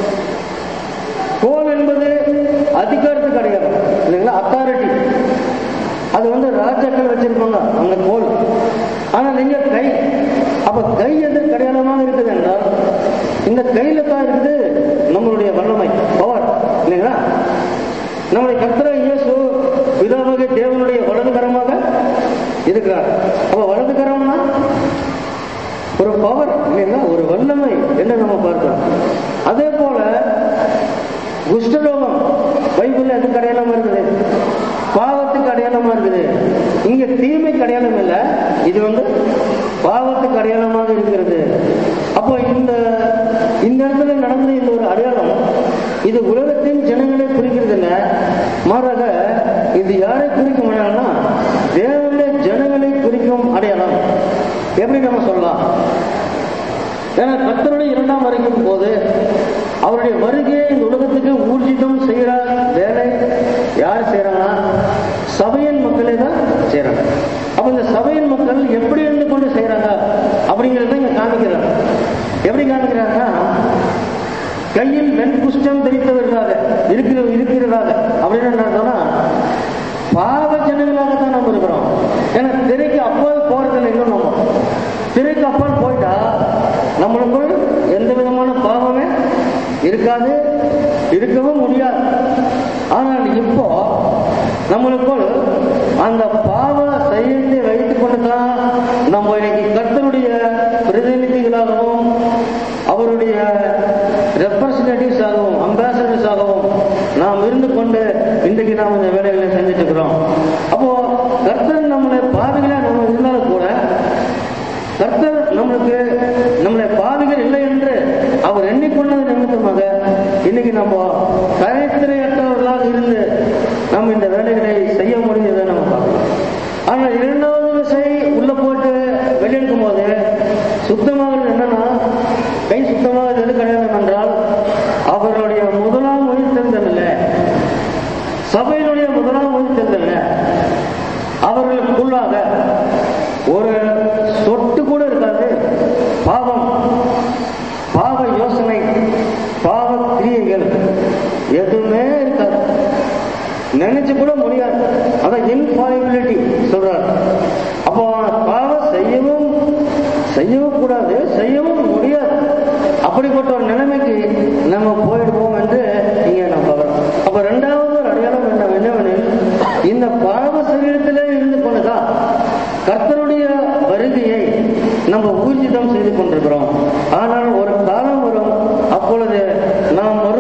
கோல் என்பது அதிகாரத்துக்கு அடையாளம் இல்லைங்களா அத்தாரிட்டி அது வந்து ராஜாக்கள் வச்சிருப்பாங்க அந்த கோல் ஆனால் இங்க கை அப்ப கை எதற்கு அடையாளமாக இருக்குது என்றால் இந்த கையில தான் இருக்குது நம்மளுடைய வல்லமை பவர் இல்லைங்களா நம்முடைய கர்த்தர இயேசு பிதாவாக தேவனுடைய வலதுகரமாக இருக்கிறார் அப்ப வலதுகரம்னா ஒரு பவர் இல்லைங்களா ஒரு வல்லமை என்று நம்ம பார்க்கிறோம் அதே போல குஷ்டரோகம் பைபிள் அதுக்கு அடையாளமா இருக்குது பாவத்துக்கு அடையாளமா இருக்குது இங்க தீமைக்கு அடையாளம் இல்லை இது வந்து பாவத்துக்கு அடையாளமாக இருக்கிறது அப்போ இந்த இந்த இடத்துல நடந்த இந்த ஒரு அடையாளம் இது உலகத்தின் ஜனங்களை குறிக்கிறது இல்ல மாறாக இது யாரை குறிக்கும் அடையாளம்னா தேவனுடைய ஜனங்களை குறிக்கும் அடையாளம் எப்படி நம்ம சொல்லலாம் ஏன்னா கர்த்தருடைய இரண்டாம் வருகையின் போது அவருடைய வருகையை இந்த உலகத்துக்கு ஊர்ஜிதம் செய்கிற வேலை யார் செய்யறாங்கன்னா சபையின் மக்களே தான் செய்யறாங்க அப்ப இந்த சபையின் மக்கள் எப்படி இருந்து கொண்டு செய்யறாங்க அப்படிங்கறத இங்க காமிக்கிறாங்க எப்படி காமிக்கிறாங்கன்னா கையில் வெண் குஷ்டம் தெரித்தவர்களாக இருக்கிற இருக்கிறதாக அப்படின்னு என்ன அர்த்தம்னா பாவ ஜனங்களாக தான் நம்ம இருக்கிறோம் ஏன்னா திரைக்கு அப்பால் போறதில்லை இன்னும் நம்ம திரைக்கு அப்பால் போயிட்டா நம்மளுக்குள் எந்த விதமான பாவமே இருக்காது இருக்கவும் முடியாது ஆனால் இப்போ நம்மளுக்குள் அந்த பாவ செயலை வைத்துக் கொண்டு தான் நம்ம இன்னைக்கு கர்த்தருடைய பிரதிநிதிகளாகவும் அவருடைய ரெப்ரசன்டேட்டிவ்ஸ் ஆகவும் அம்பாசடர்ஸ் ஆகவும் நாம் இருந்து கொண்டு இன்றைக்கு நாம் இந்த வேலைகளை செஞ்சுட்டு இருக்கிறோம் அப்போ கர்த்தர் நம்மளை பாவிகளா நம்ம இருந்தாலும் கூட கர்த்தர் நம்மளுக்கு நம்மளை பாவிகள் இல்லை என்று அவர் எண்ணிக்கொண்டது நிமித்தமாக இன்னைக்கு நம்ம கரைத்திரையற்றவர்களாக இருந்து நம்ம இந்த வேலைகளை செய்ய முடிஞ்சதை நம்ம பார்க்கலாம் ஆனால் இரண்டாவது விசை உள்ள போட்டு வெளியெடுக்கும் போது சுத்தமாகிறது என்னன்னா கை சுத்தமாக எது கிடையாது என்றால் அவர்களுடைய முதலாம் உயிர்த்தெழுதல்ல சபையினுடைய முதலாம் உயிர்த்தெழுதல்ல அவர்களுக்குள்ளாக ஒரு சொட்டு கூட இருக்காது பாவம் பாவ யோசனை பாவ கிரியைகள் எதுவுமே இருக்காது நினைச்சு கூட முடியாது அதான் இன்ஃபாலிபிலிட்டி சொல்றாரு அப்போ பாவம் செய்யவும் செய்யவும் கூடாது செய்யவும் முடியாது அப்படிப்பட்ட ஒரு நிலைமைக்கு நம்ம போயிடுவோம் என்று இங்க நம்ம பார்க்கிறோம் அப்ப ரெண்டாவது ஒரு அடையாளம் என்ன என்னவெனில் இந்த பாவ சரீரத்திலே இருந்து கொண்டுதான் கர்த்தருடைய வருகையை நம்ம ஊர்ஜிதம் செய்து கொண்டிருக்கிறோம் ஆனால் ஒரு காலம் வரும் அப்பொழுது நாம்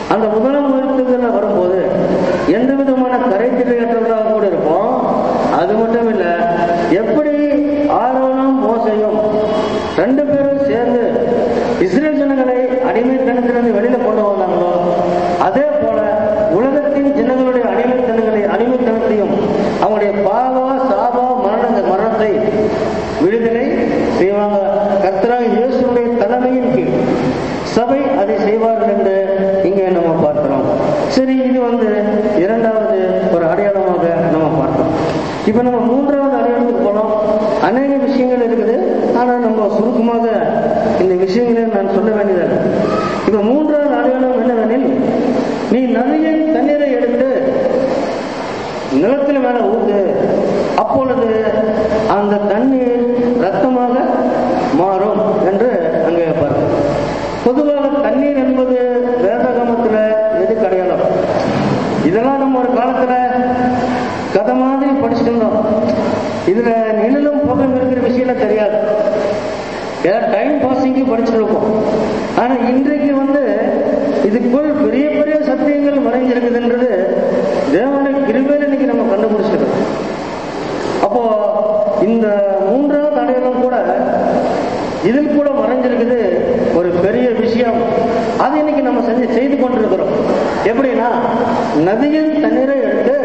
அந்த முதலாம் உயிர்த்தெழுதல வரும்போது எந்த விதமான கரைத்திரையற்றவர்களாக கூட இருப்போம் அது மட்டும் இல்ல எப்படி ஆரோனும் மோசையும் ரெண்டு பேரும் சேர்ந்து இஸ்ரேல் ஜனங்களை அடிமைத்தனத்திலிருந்து வெளியில கொண்டு வந்தாங்களோ அதே போல உலகத்தின் ஜனங்களுடைய அடிமைத்தனங்களை அடிமைத்தனத்தையும் அவங்களுடைய பாவ சாப மரண மரணத்தை விடுதலை செய்வாங்க கர்த்தராக இயேசுடைய தலைமையின் கீழ் சபை அதை செய்வார்கள் என்று இங்கே நம்ம பார்க்கிறோம் சரி இது வந்து இரண்டாவது ஒரு அடையாளமாக நம்ம பார்த்தோம் இப்ப நம்ம மூன்றாவது அடையாளத்துக்கு போனோம் அநேக விஷயங்கள் இருக்குது ஆனா நம்ம சுருக்கமாக இந்த விஷயங்களை நான் சொல்ல வேண்டியதில்லை இப்ப மூன்றாவது அடையாளம் என்னவெனில் நீ நதியின் தண்ணீரை எடுத்து நிலத்தில் மேல ஊத்து அப்பொழுது அந்த தண்ணீர் ரத்தமாக மாறும் என்று அங்கே பார்க்கிறோம் பொதுவாக தண்ணீர் என்பது வேதகமத்துல எது அடையாளம் இதெல்லாம் நம்ம ஒரு காலத்துல கதை மாதிரி படிச்சுட்டு இருந்தோம் இதுல நிழலும் போகம் இருக்கிற விஷயம் தெரியாது ஏதாவது டைம் பாசிங்கு படிச்சுட்டு இருப்போம் ஆனா இன்றைக்கு வந்து இதுக்குள் பெரிய பெரிய சத்தியங்கள் மறைஞ்சிருக்குதுன்றது தேவனுடைய கிருபையில இன்னைக்கு நம்ம கண்டுபிடிச்சிருக்கோம் அப்போ இந்த மூன்றாவது அடையாளம் கூட இதில் கூட மறைஞ்சிருக்குது ஒரு பெரிய விஷயம் அது இன்னைக்கு நம்ம செஞ்சு செய்து கொண்டிருக்கிறோம் எப்படின்னா நதியின் தண்ணீரை எடுத்து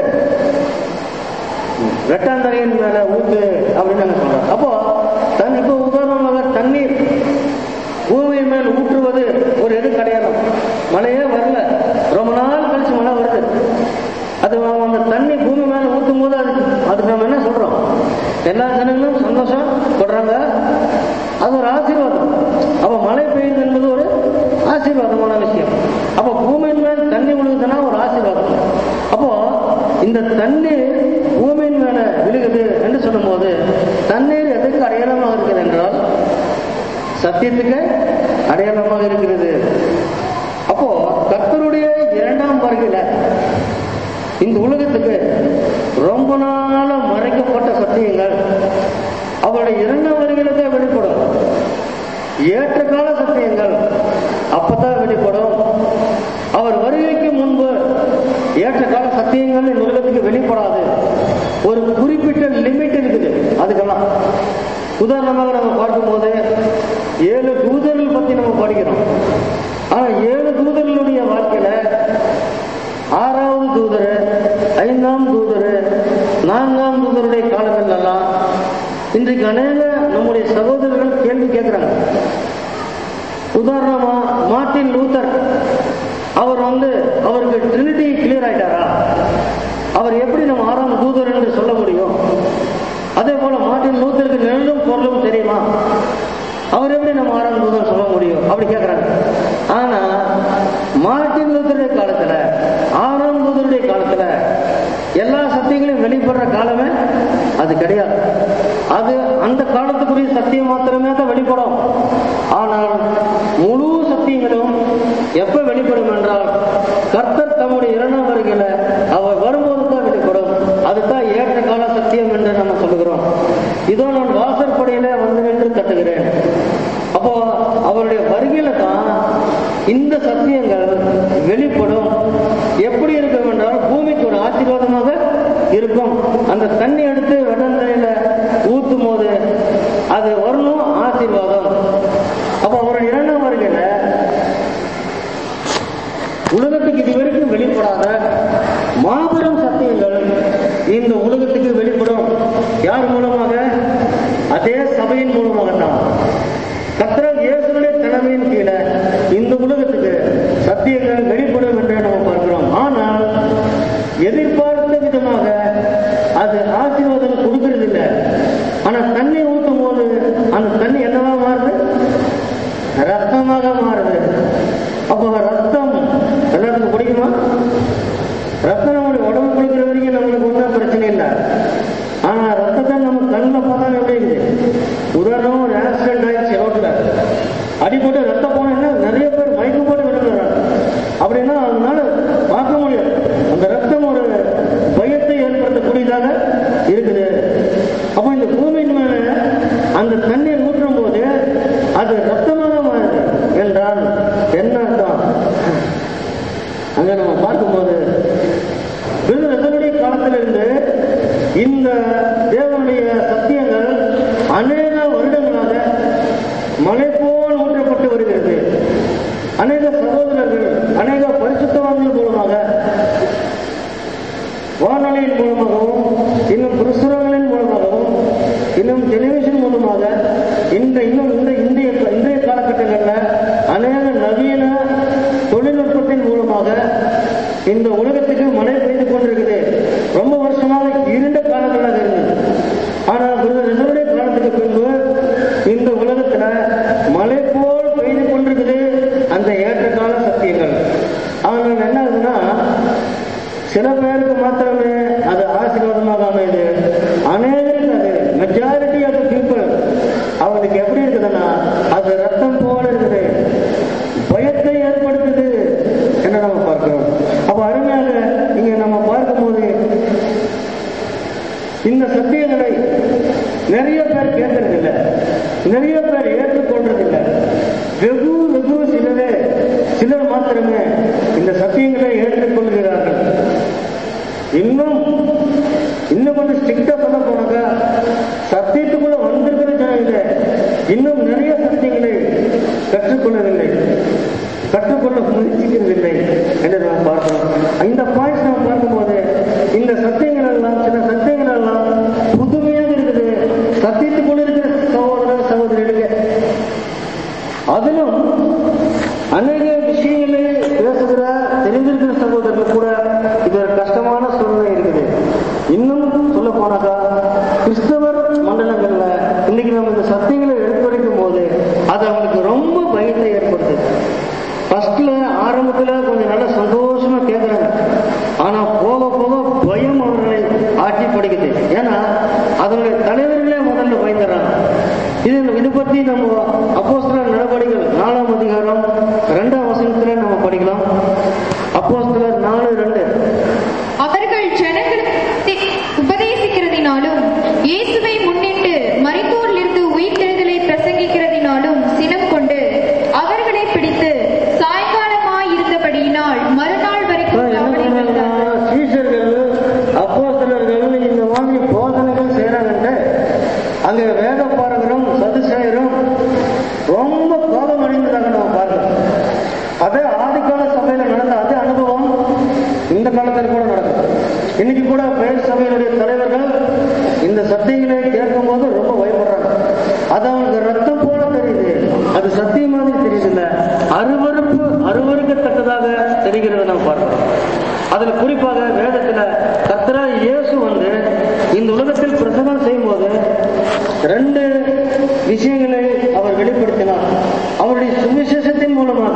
வெட்டாந்தரையின் மேல ஊத்து அப்படின்னு நாங்க சொல்றோம் அப்போ தன் இப்போ உதாரணமாக தண்ணீர் பூமியின் மேல் ஊற்றுவது ஒரு எது கிடையாது மழையே வரல ரொம்ப நாள் கழிச்சு மழை வருது அது அந்த தண்ணி பூமி மேல ஊத்தும் போது அது அதுக்கு நம்ம என்ன சொல்றோம் எல்லா ஜனங்களும் சந்தோஷம் படுறாங்க அது ஒரு ஆசீர்வாதம் அப்ப மழை பெய்யுது என்பது ஒரு ஆசீர்வாதமான விஷயம் அப்ப பூமியின் மேல் தண்ணி விழுகுதுன்னா ஒரு ஆசீர்வாதம் அப்போ இந்த தண்ணீர் பூமியின் மேல விழுகுது என்று சொல்லும்போது தண்ணீர் எதுக்கு அடையாளமாக இருக்குது என்றால் சத்தியத்துக்கு அடையாளமாக இருக்கிறது அப்போ கர்த்தருடைய இரண்டாம் வருகையில இந்த உலகத்துக்கு ரொம்ப நாள மறைக்கப்பட்ட சத்தியங்கள் அவருடைய இரண்டாம் வருகையில தான் வெளிப்படும் ஏற்ற கால சத்தியங்கள் அப்பதான் வெளிப்படும் அவர் வருகைக்கு முன்பு ஏற்ற கால சத்தியங்கள் இந்த உலகத்துக்கு வெளிப்படாது ஒரு குறிப்பிட்ட லிமிட் இருக்குது அதுக்கெல்லாம் உதாரணமாக நம்ம பார்க்கும்போது ஏழு தூதர்கள் பத்தி நம்ம படிக்கிறோம் ஆனா ஏழு தூதர்களுடைய வாழ்க்கையில ஆறாவது தூதர் ஐந்தாம் தூதர் நான்காம் தூதருடைய காலங்கள் எல்லாம் இன்றைக்கு அநேக நம்முடைய சகோதரர்கள் கேள்வி கேட்கிறாங்க உதாரணமா மார்ட்டின் லூத்தர் அவர் வந்து அவருக்கு ட்ரினிட்டி கிளியர் ஆயிட்டாரா அவர் எப்படி நம்ம ஆறாம் தூதர் என்று சொல்ல முடியும் அதே போல மார்ட்டின் லூத்தருக்கு நெல்லும் பொருளும் தெரியுமா அவர் எப்படி நம்ம ஆறாம் தூதர் சொல்ல முடியும் அப்படி கேட்கிறாங்க ஆனா மார்ட்டின் லூத்தருடைய காலத்துல ஆறாம் தூதருடைய காலத்துல எல்லா சத்தியங்களையும் வெளிப்படுற காலமே அது கிடையாது அது அந்த காலத்துக்குரிய சத்தியம் மாத்திரமே தான் வெளிப்படும் ஆனால் முழு சத்தியங்களும் எப்ப வெளிப்படும் என்றால் கர்த்தர் தம்முடைய இரண்டாம் வருகையில அவர் வரும்போது தான் வெளிப்படும் அதுதான் ஏற்ற கால சத்தியம் என்று நம்ம சொல்லுகிறோம் இதோ நான் வாசற்படியில வந்து நின்று தட்டுகிறேன் அப்போ அவருடைய வருகையில தான் இந்த சத்தியங்கள் வெளிப்படும் எப்படி இருக்கும் என்றால் பூமிக்கு ஒரு ஆசீர்வாதமாக இருக்கும் அந்த தண்ணி எடுத்து வெடந்தரையில ஊத்தும் போது அது வரணும் ஆசீர்வாதம் அப்ப அவருடைய இரண்டாம் வருகையில உலகத்துக்கு இதுவரைக்கும் வெளிப்படாத மாபெரும் சத்தியங்கள் இந்த உலகத்துக்கு வெளிப்படும் யார் மூலமாக அதே சபையின் மூலமாக தான் கத்திரம் இயேசுடைய தலைமையின் கீழே இந்த உலகத்துக்கு சத்தியங்கள் வெளிப்படும் என்று நம்ம பார்க்கிறோம் ஆனால் எதிர்பார்த்த விதமாக அது ஆசீர்வாதம் கொடுக்கிறது இல்லை ஆனா தண்ணி ஊற்றும் போது அந்த தண்ணி என்னவா மாறுது ரத்தமாக மாறுது அப்போ ரத்தம் எல்லாத்துக்கும் பிடிக்குமா ரத்தம் நம்மளுடைய உடம்பு குளிக்கிற வரைக்கும் நம்மளுக்கு ஒன்றும் பிரச்சனை இல்லை ஆனா ரத்தத்தை நம்ம கண்ணில் பார்த்தா எப்படி இருக்குது உதாரணம் ஒரு ஆக்சிடென்ட் ஆயிடுச்சு ரோட்ல அடிபட்டு ரத்தம் போனா நிறைய பேர் மயக்கம் போட்டு விழுந்துடுறாங்க அப்படின்னா அதனால பார்க்க முடியாது அந்த ரத்தம் ஒரு பயத்தை ஏற்படுத்தக்கூடியதாக இருக்குது அப்போ இந்த பூமியின் மேல அந்த தண்ணீர் ஊற்றும் போது அது ரத்தமாக மாறுது என்றால் என்ன அர்த்தம் அநேக சகோதரர்கள் அநேக பரிசுத்தவான்கள் மூலமாக வானொலியின் மூலமாகவும் இன்னும் புருஷர்களின் மூலமாகவும் இன்னும் டெலிவிஷன் மூலமாக இந்த இன்னும் இந்த இந்திய இன்றைய காலகட்டங்களில் அநேக நவீன தொழில்நுட்பத்தின் மூலமாக இந்த உலகத்துக்கு மழை பெய்து கொண்டிருக்குது ரொம்ப வருஷமாக இருண்ட காலங்களாக இருந்தது ஆனால் குருதனுடைய காலத்துக்கு பின்பு இந்த உலகத்துல மழை போல் பெய்து கொண்டிருக்குது அந்த ஏற்ற கால சத்தியங்கள் ஆனால் என்ன ஆகுதுன்னா சில பேருக்கு மாத்திரமே அது ஆசீர்வாதமாக அமையுது அநேகருக்கு அது மெஜாரிட்டி ஆஃப் பீப்புள் அவங்களுக்கு எப்படி இருக்குதுன்னா அது ரத்தம் போல இருக்குது பயத்தை ஏற்படுத்துது என்று நம்ம பார்க்கிறோம் அப்ப அருமையாக இங்க நம்ம பார்க்கும்போது இந்த சத்தியங்களை நிறைய பேர் கேட்கறதில்லை நிறைய பேர் ஏற்றுக்கொள்றதில்லை வெகு வெகு சிலரே சிலர் மாத்திரமே இந்த சத்தியங்களை ஏற்றுக்கொள்கிறார்கள் இன்னும் இன்னும் கொஞ்சம் ஸ்ட்ரிக்டா சொல்ல போனாக்கா சத்தியத்துக்குள்ள வந்திருக்கிற ஜனங்கள இன்னும் நிறைய சத்தியங்களை கற்றுக்கொள்ளவில்லை கற்றுக்கொள்ள முயற்சிக்கிறதில்லை என்று நாம் பார்க்கிறோம் இந்த பாயிண்ட்ஸ் நாம் பார்க்கும்போது இந்த சத்தியங்கள் எல்லாம் சில சத்தியங்கள் எல்லாம் புதுமையாக இருக்குது சத்தியத்துக்குள்ள இருக்கிற சகோதர சகோதரிகளுக்கு அதிலும் அநேக விஷயங்களை பேசுகிற தெரிந்திருக்கிற சகோதரர்கள் கூட இது ஒரு கஷ்டமான சூழ்நிலை இருக்குது இன்னும் சொல்ல போனாக்கா கிறிஸ்தவர் மண்டலங்கள்ல இன்னைக்கு நம்ம இந்த சத்தியங்களை எடுத்துரைக்கும் போது அது அவங்களுக்கு ரொம்ப பயத்தை ஏற்படுத்துது ஃபர்ஸ்ட்ல ஆரம்பத்துல கொஞ்சம் நல்ல சந்தோஷமா கேட்கறாங்க ஆனா போக போக பயம் அவர்களை ஆட்சி படிக்குது ஏன்னா அதனுடைய தலைவர்களே முதல்ல பயந்துறாங்க இது இது பத்தி நம்ம அப்போஸ்தலர் நடவடிக்கைகள் நாலாம் அதிகாரம் ரெண்டாம் வசனத்துல நம்ம படிக்கலாம் அப்போஸ்தலர் நாலு ரெண்டு அவர்கள் ஜனங்களுக்கு உபதேசிக்கிறதினாலும் இயேசுவை முன்னிட்டு மரித்தோரிலிருந்து உயிர்த்தெழுதலை பிரசங்கிக்கிறதினாலும் சினம் கொண்டு அவர்களை பிடித்து சாயங்காலமாயிருந்தபடியினால் மறுநாள் வரைக்கும் என்ன அவனை பண்ணாங்கன்னா, வைத்தார்கள். சீஷர்கள் அப்போஸ்தலர்கள் இந்த மாதிரி போதனைகள் செய்யறாங்கன்ட்டு அங்க வேத பாரகரும் சதுசேயரும் ரொம்ப கோபம் அடைந்ததாக நம்ம பார்க்கிறோம் அதே ஆதிக்கால சபையில நடந்த அதே அனுபவம் இந்த காலத்தில் கூட நடக்கும் இன்னைக்கு கூட பெயர் சபையினுடைய தலைவர்கள் இந்த சத்தியங்களை கேட்கும் போது ரொம்ப பயப்படுறாங்க அது அவங்களுக்கு ரத்தம் போல தெரியுது அது சத்தியம் மாதிரி தெரியுது அருவருப்பு அருவருக்கத்தக்கதாக தெரிகிறத நாம் பார்க்கிறோம் அதுல குறிப்பாக வேதத்துல கர்த்தரா இயேசு வந்து இந்த உலகத்தில் பிரசங்கம் செய்யும் போது ரெண்டு விஷயங்களை அவர் வெளிப்படுத்தினார் அவருடைய சுவிசேஷத்தின் மூலமாக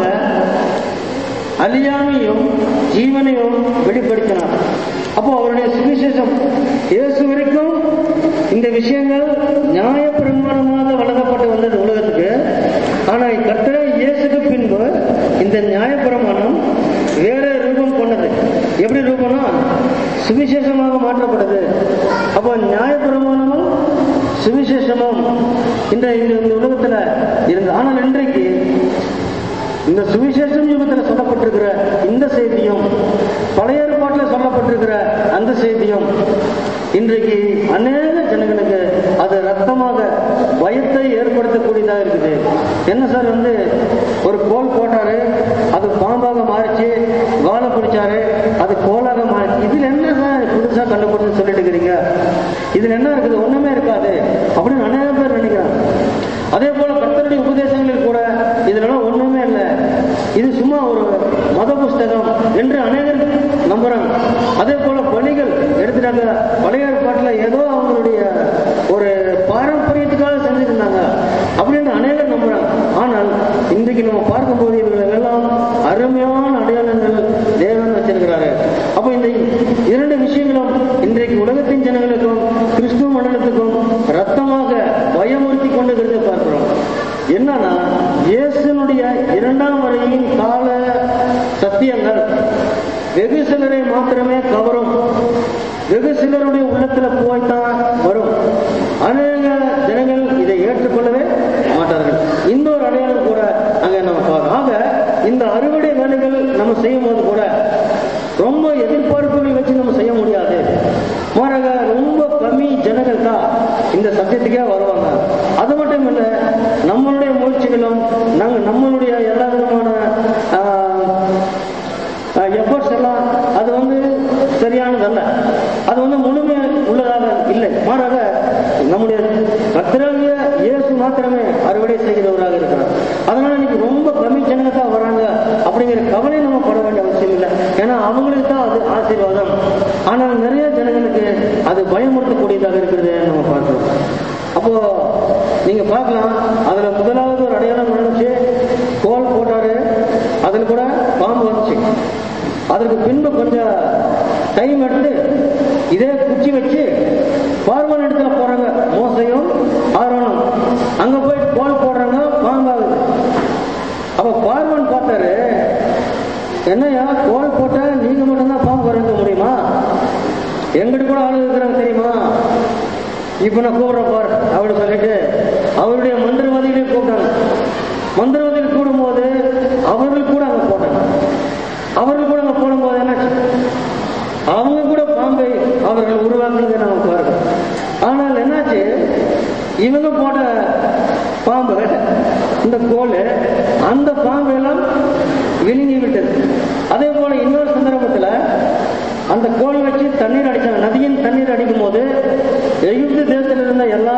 அழியாமையும் ஜீவனையும் வெளிப்படுத்தினார் அப்போ அவருடைய சுவிசேஷம் இயேசு வரைக்கும் இந்த விஷயங்கள் நியாய பிரமாணமாக வழங்கப்பட்டு வந்தது உலகத்துக்கு ஆனா கர்த்தர இயேசுக்கு பின்பு இந்த நியாய பிரமாணம் வேற ரூபம் கொண்டது எப்படி ரூபம்னா சுவிசேஷமாக மாற்றப்பட்டது அப்போ நியாய பிரமாணமும் சுவிசேஷமும் இந்த இந்த இந்த உலகத்துல இருந்து ஆனால் இன்றைக்கு இந்த சுவிசேஷம் யுகத்தில் சொல்லப்பட்டிருக்கிற இந்த செய்தியும் பழைய ஏற்பாட்டில் சொல்லப்பட்டிருக்கிற அந்த செய்தியும் இன்றைக்கு அநேக ஜனங்களுக்கு அது ரத்தமாக பயத்தை ஏற்படுத்தக்கூடியதாக இருக்குது என்ன சார் வந்து ஒரு கோல் போட்டாரு அது பாம்பாக மாறிச்சு வாழை பிடிச்சாரு அது கோலாக மாறிச்சு இதுல என்ன சார் புதுசா கண்டுபிடிச்சு சொல்லிட்டு இருக்கிறீங்க இதுல என்ன இருக்குது ஒண்ணுமே இருக்காது அப்படின்னு அநேக பேர் நினைக்கிறாங்க அதே போல கர்த்தருடைய உபதேசங்களில் கூட இதுலலாம் ஒண்ணுமே இல்லை இது சும்மா ஒரு மத புஸ்தகம் என்று அநேகர் நம்புறாங்க அதே போல பணிகள் எடுத்துட்டாங்க பழைய ஏற்பாட்டுல ஏதோ அவங்களுடைய ஒரு பாரம்பரியத்துக்காக செஞ்சிருந்தாங்க அப்படின்னு அநேகர் நம்புறாங்க ஆனால் இன்றைக்கு நம்ம பார்க்கும்போது இவர்கள் எல்லாம் அருமையான அடையாளங்கள் தேவன் வச்சிருக்கிறாரு அப்போ இந்த இரண்டு விஷயங்களும் இன்றைக்கு உலகத்தின் ஜனங்களுக்கும் கிறிஸ்துவ மண்டலத்துக்கும் ரத்தமாக பயமுறுத்தி கொண்டிருக்கிறதை பார்க்கிறோம் என்னன்னா இயேசுனுடைய இரண்டாம் வரையின் கால சத்தியங்கள் வெகு சிலரை மாத்திரமே கவரும் வெகு சிலருடைய உள்ளத்துல போய்தான் வரும் அநேக ஜனங்கள் இதை ஏற்றுக்கொள்ளவே மாட்டார்கள் இன்னொரு அடையாளம் கூட அங்க நம்ம பார்க்கிறோம் ஆக இந்த அறுவடை வேலைகள் நம்ம செய்யும் போது கூட ரொம்ப எதிர்பார்ப்புகள் வச்சு நம்ம செய்ய முடியாது மாறாக ரொம்ப கம்மி ஜனங்கள் தான் இந்த சத்தியத்துக்கே வருவாங்க அது மட்டும் இல்ல நம்மளுடைய முயற்சிகளும் நாங்க நம்மளுடைய எல்லா விதமான அதில் கூட பாம்பு வந்துச்சு அதற்கு பின்பு கொஞ்சம் டைம் எடுத்து இதே குச்சி வச்சு பார்வன் இடத்துல போறாங்க மோசையும் ஆரோனும் அங்க போய் கோல் போடுறாங்க பாம்பாகுது அப்ப பார்வன் பார்த்தாரு என்னையா கோல் போட்டா நீங்க மட்டும்தான் பாம்பு வரைக்க முடியுமா எங்கிட்ட கூட ஆளு இருக்கிறாங்க தெரியுமா இப்ப நான் கூப்பிடுறேன் பார் அப்படின்னு சொல்லிட்டு அவருடைய மந்திரவாதிகளையும் கூப்பிட்டாங்க மந்திரவாதிகள் கூடும்போது அவர்கள் கூட அங்க போட்டாங்க அவர்கள் கூட அங்க போடும்போது என்னாச்சு அவங்க கூட பாம்பை அவர்கள் உருவாக்குனதை நம்ம பாருங்க ஆனால் என்னாச்சு இவங்க போட்ட பாம்பு இந்த கோல் அந்த பாம்பு எல்லாம் விழுங்கி விட்டது அதே போல இன்னொரு சந்தர்ப்பத்துல அந்த கோல் வச்சு தண்ணீர் அடிச்சாங்க நதியின் தண்ணீர் அடிக்கும் போது எகிப்து தேசத்தில் இருந்த எல்லா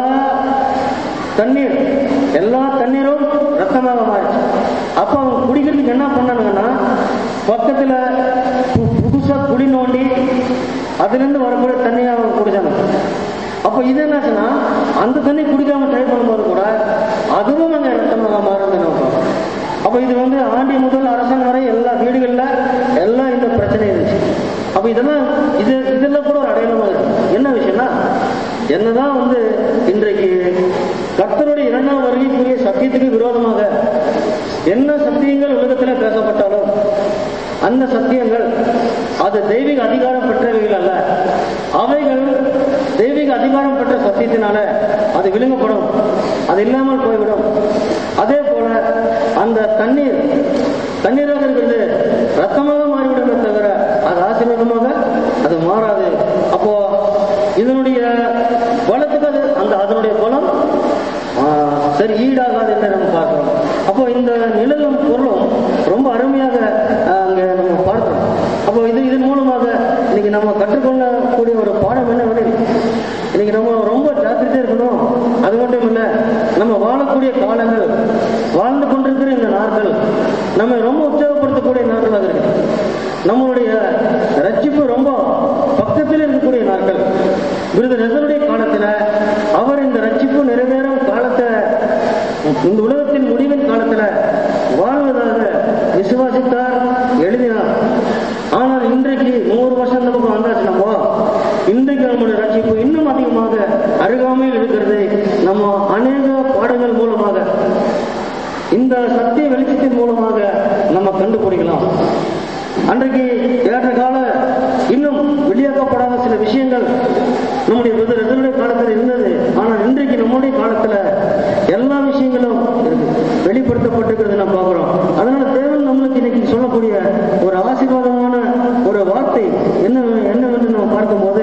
தண்ணீர் எல்லா தண்ணீரும் ரத்தமாக மாறிச்சு அப்ப அவங்க குடிக்கிறதுக்கு என்ன பண்ணானுங்கன்னா பக்கத்துல பு- புதுசா குடி நோண்டி அதுல இருந்து வரக்கூடிய தண்ணியை அவங்க குடிச்சாங்க அப்ப இது என்னாச்சுன்னா அந்த தண்ணி குடிக்காம ட்ரை பண்ணும்போது கூட அதுவும் அங்க ரத்தமாக மாறுது நம்ம பார்க்கிறோம். அப்ப இது வந்து ஆண்டி முதல் அரசன் வரை எல்லா வீடுகள்ல எல்லாம் இந்த பிரச்சனை இருந்துச்சு அப்ப இதெல்லாம் இது இதெல்லாம் கூட ஒரு அடையாளமா இருக்கு என்ன விஷயம்னா என்னதான் வந்து இன்றைக்கு கர்த்தருடைய இரண்டாம் வருகைக்குரிய சத்தியத்துக்கு விரோதமாக என்ன சத்தியங்கள் உலகத்தில் பேசப்பட்டாலும் அந்த சத்தியங்கள் அது தெய்வீக அதிகாரம் பெற்றவைகள் அல்ல அவைகள் தெய்வீக அதிகாரம் பெற்ற சத்தியத்தினால அது விழுங்கப்படும் அது இல்லாமல் போய்விடும் அதே போல அந்த தண்ணீர் தண்ணீராக இருக்கிறது ரத்தமாக மாறிவிடுமே தவிர அது ஆசீர்வாதமாக அது மாறாது அப்போ இதனுடைய பலத்துக்கு அது அந்த அதனுடைய பலம் ஆ, சரி ஈடாகாது என்று நம்ம பார்க்கிறோம் அப்போ இந்த நிழலும் பொருளும் ரொம்ப அருமையாக ஆ, அங்க நம்ம பார்க்கிறோம் அப்போ இது இதன் மூலமாக இன்னைக்கு நம்ம கற்றுக்கொள்ளக்கூடிய ஒரு பாடம் என்னவெனில் இன்னைக்கு நம்ம ரொம்ப ஜாக்கிரதையா இருக்கணும் அது மட்டும் இல்ல நம்ம வாழக்கூடிய காலங்கள் வாழ்ந்து கொண்டிருக்கிற இந்த நாட்கள் நம்ம ரொம்ப உற்சாகப்படுத்தக்கூடிய நாட்களாக இருக்கு நம்மளுடைய ரட்சிப்பு ரொம்ப பக்கத்தில் இருக்கக்கூடிய நாட்கள் விருது நெசருடைய காலத்துல அவர் இந்த ரட்சிப்பு நிறைவேறும் காலத்தை இந்த உலகத்தின் முடிவின் காலத்துல வாழ்வதாக விசுவாசித்தார் எழுதினார் ஆனால் இன்றைக்கு நூறு வருஷம் இந்த பக்கம் வந்தாச்சு நம்ம இன்றைக்கு நம்முடைய ரட்சிப்பு இன்னும் அதிகமாக அருகாமையில் இருக்கிறதை நம்ம அநேக பாடங்கள் மூலமாக இந்த சத்திய வெளிச்சத்தின் மூலமாக நம்ம கண்டுபிடிக்கலாம் அன்றைக்கு ஏற்ற கால இன்னும் வெளியாக்கப்படாத சில விஷயங்கள் நம்முடைய எதிர்டைய காலத்தில் இருந்தது ஆனால் இன்றைக்கு நம்முடைய காலத்துல எல்லா விஷயங்களும் இருக்கு வெளிப்படுத்தப்பட்டிருக்கிறது நம்ம பார்க்கிறோம் அதனால தேவன் நம்மளுக்கு இன்னைக்கு சொல்லக்கூடிய ஒரு ஆசீர்வாதமான ஒரு வார்த்தை என்ன என்னவென்று நம்ம பார்க்கும்போது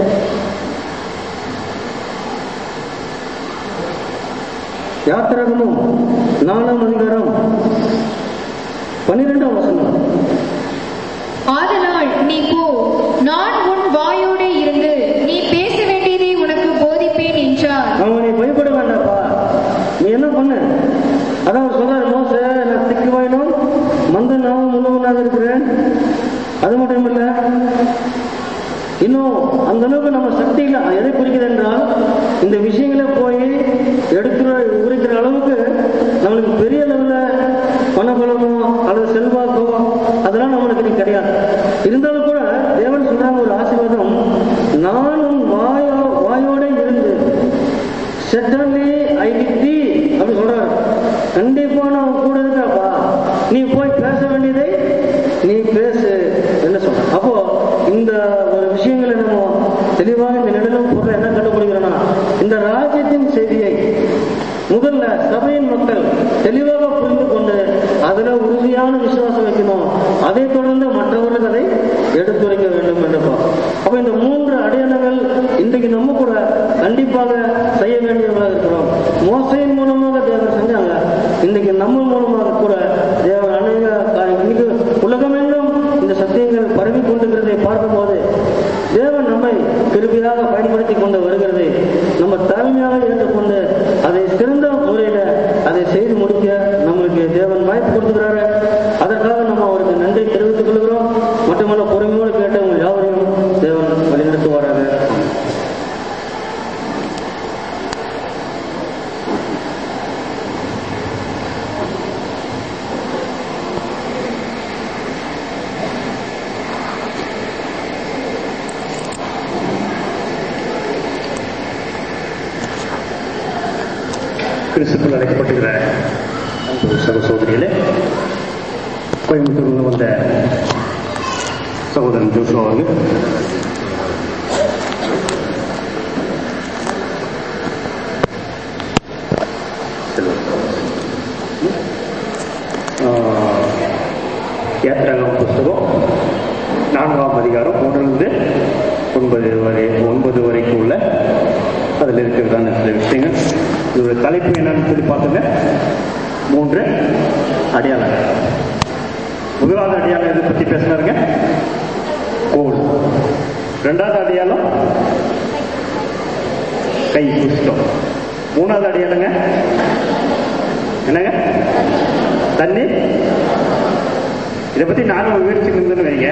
யாத்திரகமும் நாலாம் அதிகாரம் பன்னிரெண்டாம் வசனம் ஆதலால் நீ போ நான் உன் வாயோடே இருந்து நீ பேச வேண்டியதை உனக்கு போதிப்பேன் என்றார் அவன் நீ பயப்பட வேண்டாப்பா நீ என்ன பண்ணு அதான் அவர் சொல்றாரு மோச நான் திக்கு வாயிலும் மந்த நாவும் உள்ளவனாக இருக்கிறேன் அது மட்டும் இல்ல இன்னும் அந்த அளவுக்கு நம்ம சக்தியில எதை குறிக்குது என்றால் இந்த விஷயங்களை போய் எடுக்கிற உரிக்கிற அளவுக்கு நம்மளுக்கு பெரிய லெவல்ல பணபலமோ அல்லது செல்வாக்கோ அதெல்லாம் நம்மளுக்கு இன்னைக்கு கிடையாது இருந்தாலும் கூட தேவன் சொல்றாங்க ஒரு ஆசீர்வாதம் நான் உன் வாயோ வாயோட இருந்து செட்டன்லி ஐ தி அப்படி சொல்றாரு கண்டிப்பா நான் கூட இருக்கப்பா நீ போய் பேச வேண்டியதை நீ பேசு என்ன சொல்ற அப்போ இந்த ஒரு விஷயங்களை நம்ம தெளிவாக இந்த நிலையிலும் பொருள் என்ன கண்டுபிடிக்கிறோம்னா இந்த ராஜ்யத்தின் செய்தியை முதல்ல சபையின் மக்கள் தெளிவாக புரிந்து கொண்டு அதுல உறுதியான விசுவாசம் வைக்கணும் அதை தொடர்ந்து மற்றவர்களுக்கு அதை எடுத்துரைக்க வேண்டும் என்றப்பா அப்ப இந்த மூன்று அடையாளங்கள் இன்றைக்கு நம்ம கூட கண்டிப்பாக செய்ய வேண்டியவர்களாக இருக்கிறோம் மோசையின் மூலமாக தேவன் செஞ்சாங்க இன்னைக்கு நம்ம மூலமாக கூட தேவன் அநேக காரியம் இன்னைக்கு உலகமெங்கும் இந்த சத்தியங்கள் பரவி கொண்டிருக்கிறதை பார்க்கும்போது தேவன் நம்மை கிருபியாக பயன்படுத்தி கொண்டு வருகிறதை நம்ம தாழ்மையாக ஏற்றுக்கொண்டு அதை சிறந்த முறையில அதை செய்து முடிக்க நம்மளுக்கு தேவன் வாய்ப்பு கொடுத்துக்கிறாரு அதற்காக நம்ம அவருக்கு நன்றி தெரிவித்துக் கொள்கிறோம் மட்டுமல்ல பொறுமையோடு கேட்டவங்க யாவரையும் கோயம்புத்தூர்ல வந்த சகோதரன் ஜோஷுவா அவர்கள் ஆஹ், யாத்திராகம் புஸ்தகம் நான்காம் அதிகாரம் ஒன்றிலிருந்து ஒன்பது வரை ஒன்பது வரைக்கும் உள்ள அதில் இருக்கிறதான சில விஷயங்கள் இதோட தலைப்பு என்னன்னு சொல்லி பார்த்துங்க மூன்று அடையாளங்கள் முதலாவது அடையாளம் எதை பத்தி பேசினாருங்க கோல் ரெண்டாவது அடையாளம் கை புஷ்டம் மூணாவது அடையாளங்க என்னங்க தண்ணி இதை பத்தி நானும் விவரிச்சுருந்தேன்னு வைங்க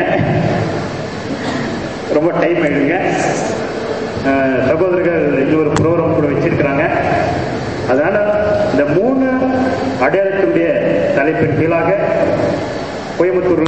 ரொம்ப டைம் ஆயிடுங்க அஹ், சகோதரர்கள் இது ஒரு ப்ரோக்ராம் கூட வச்சிருக்கிறாங்க அதனால இந்த மூணு அடையாளத்தினுடைய தலைப்பின் கீழாக கோயம்புத்தூர்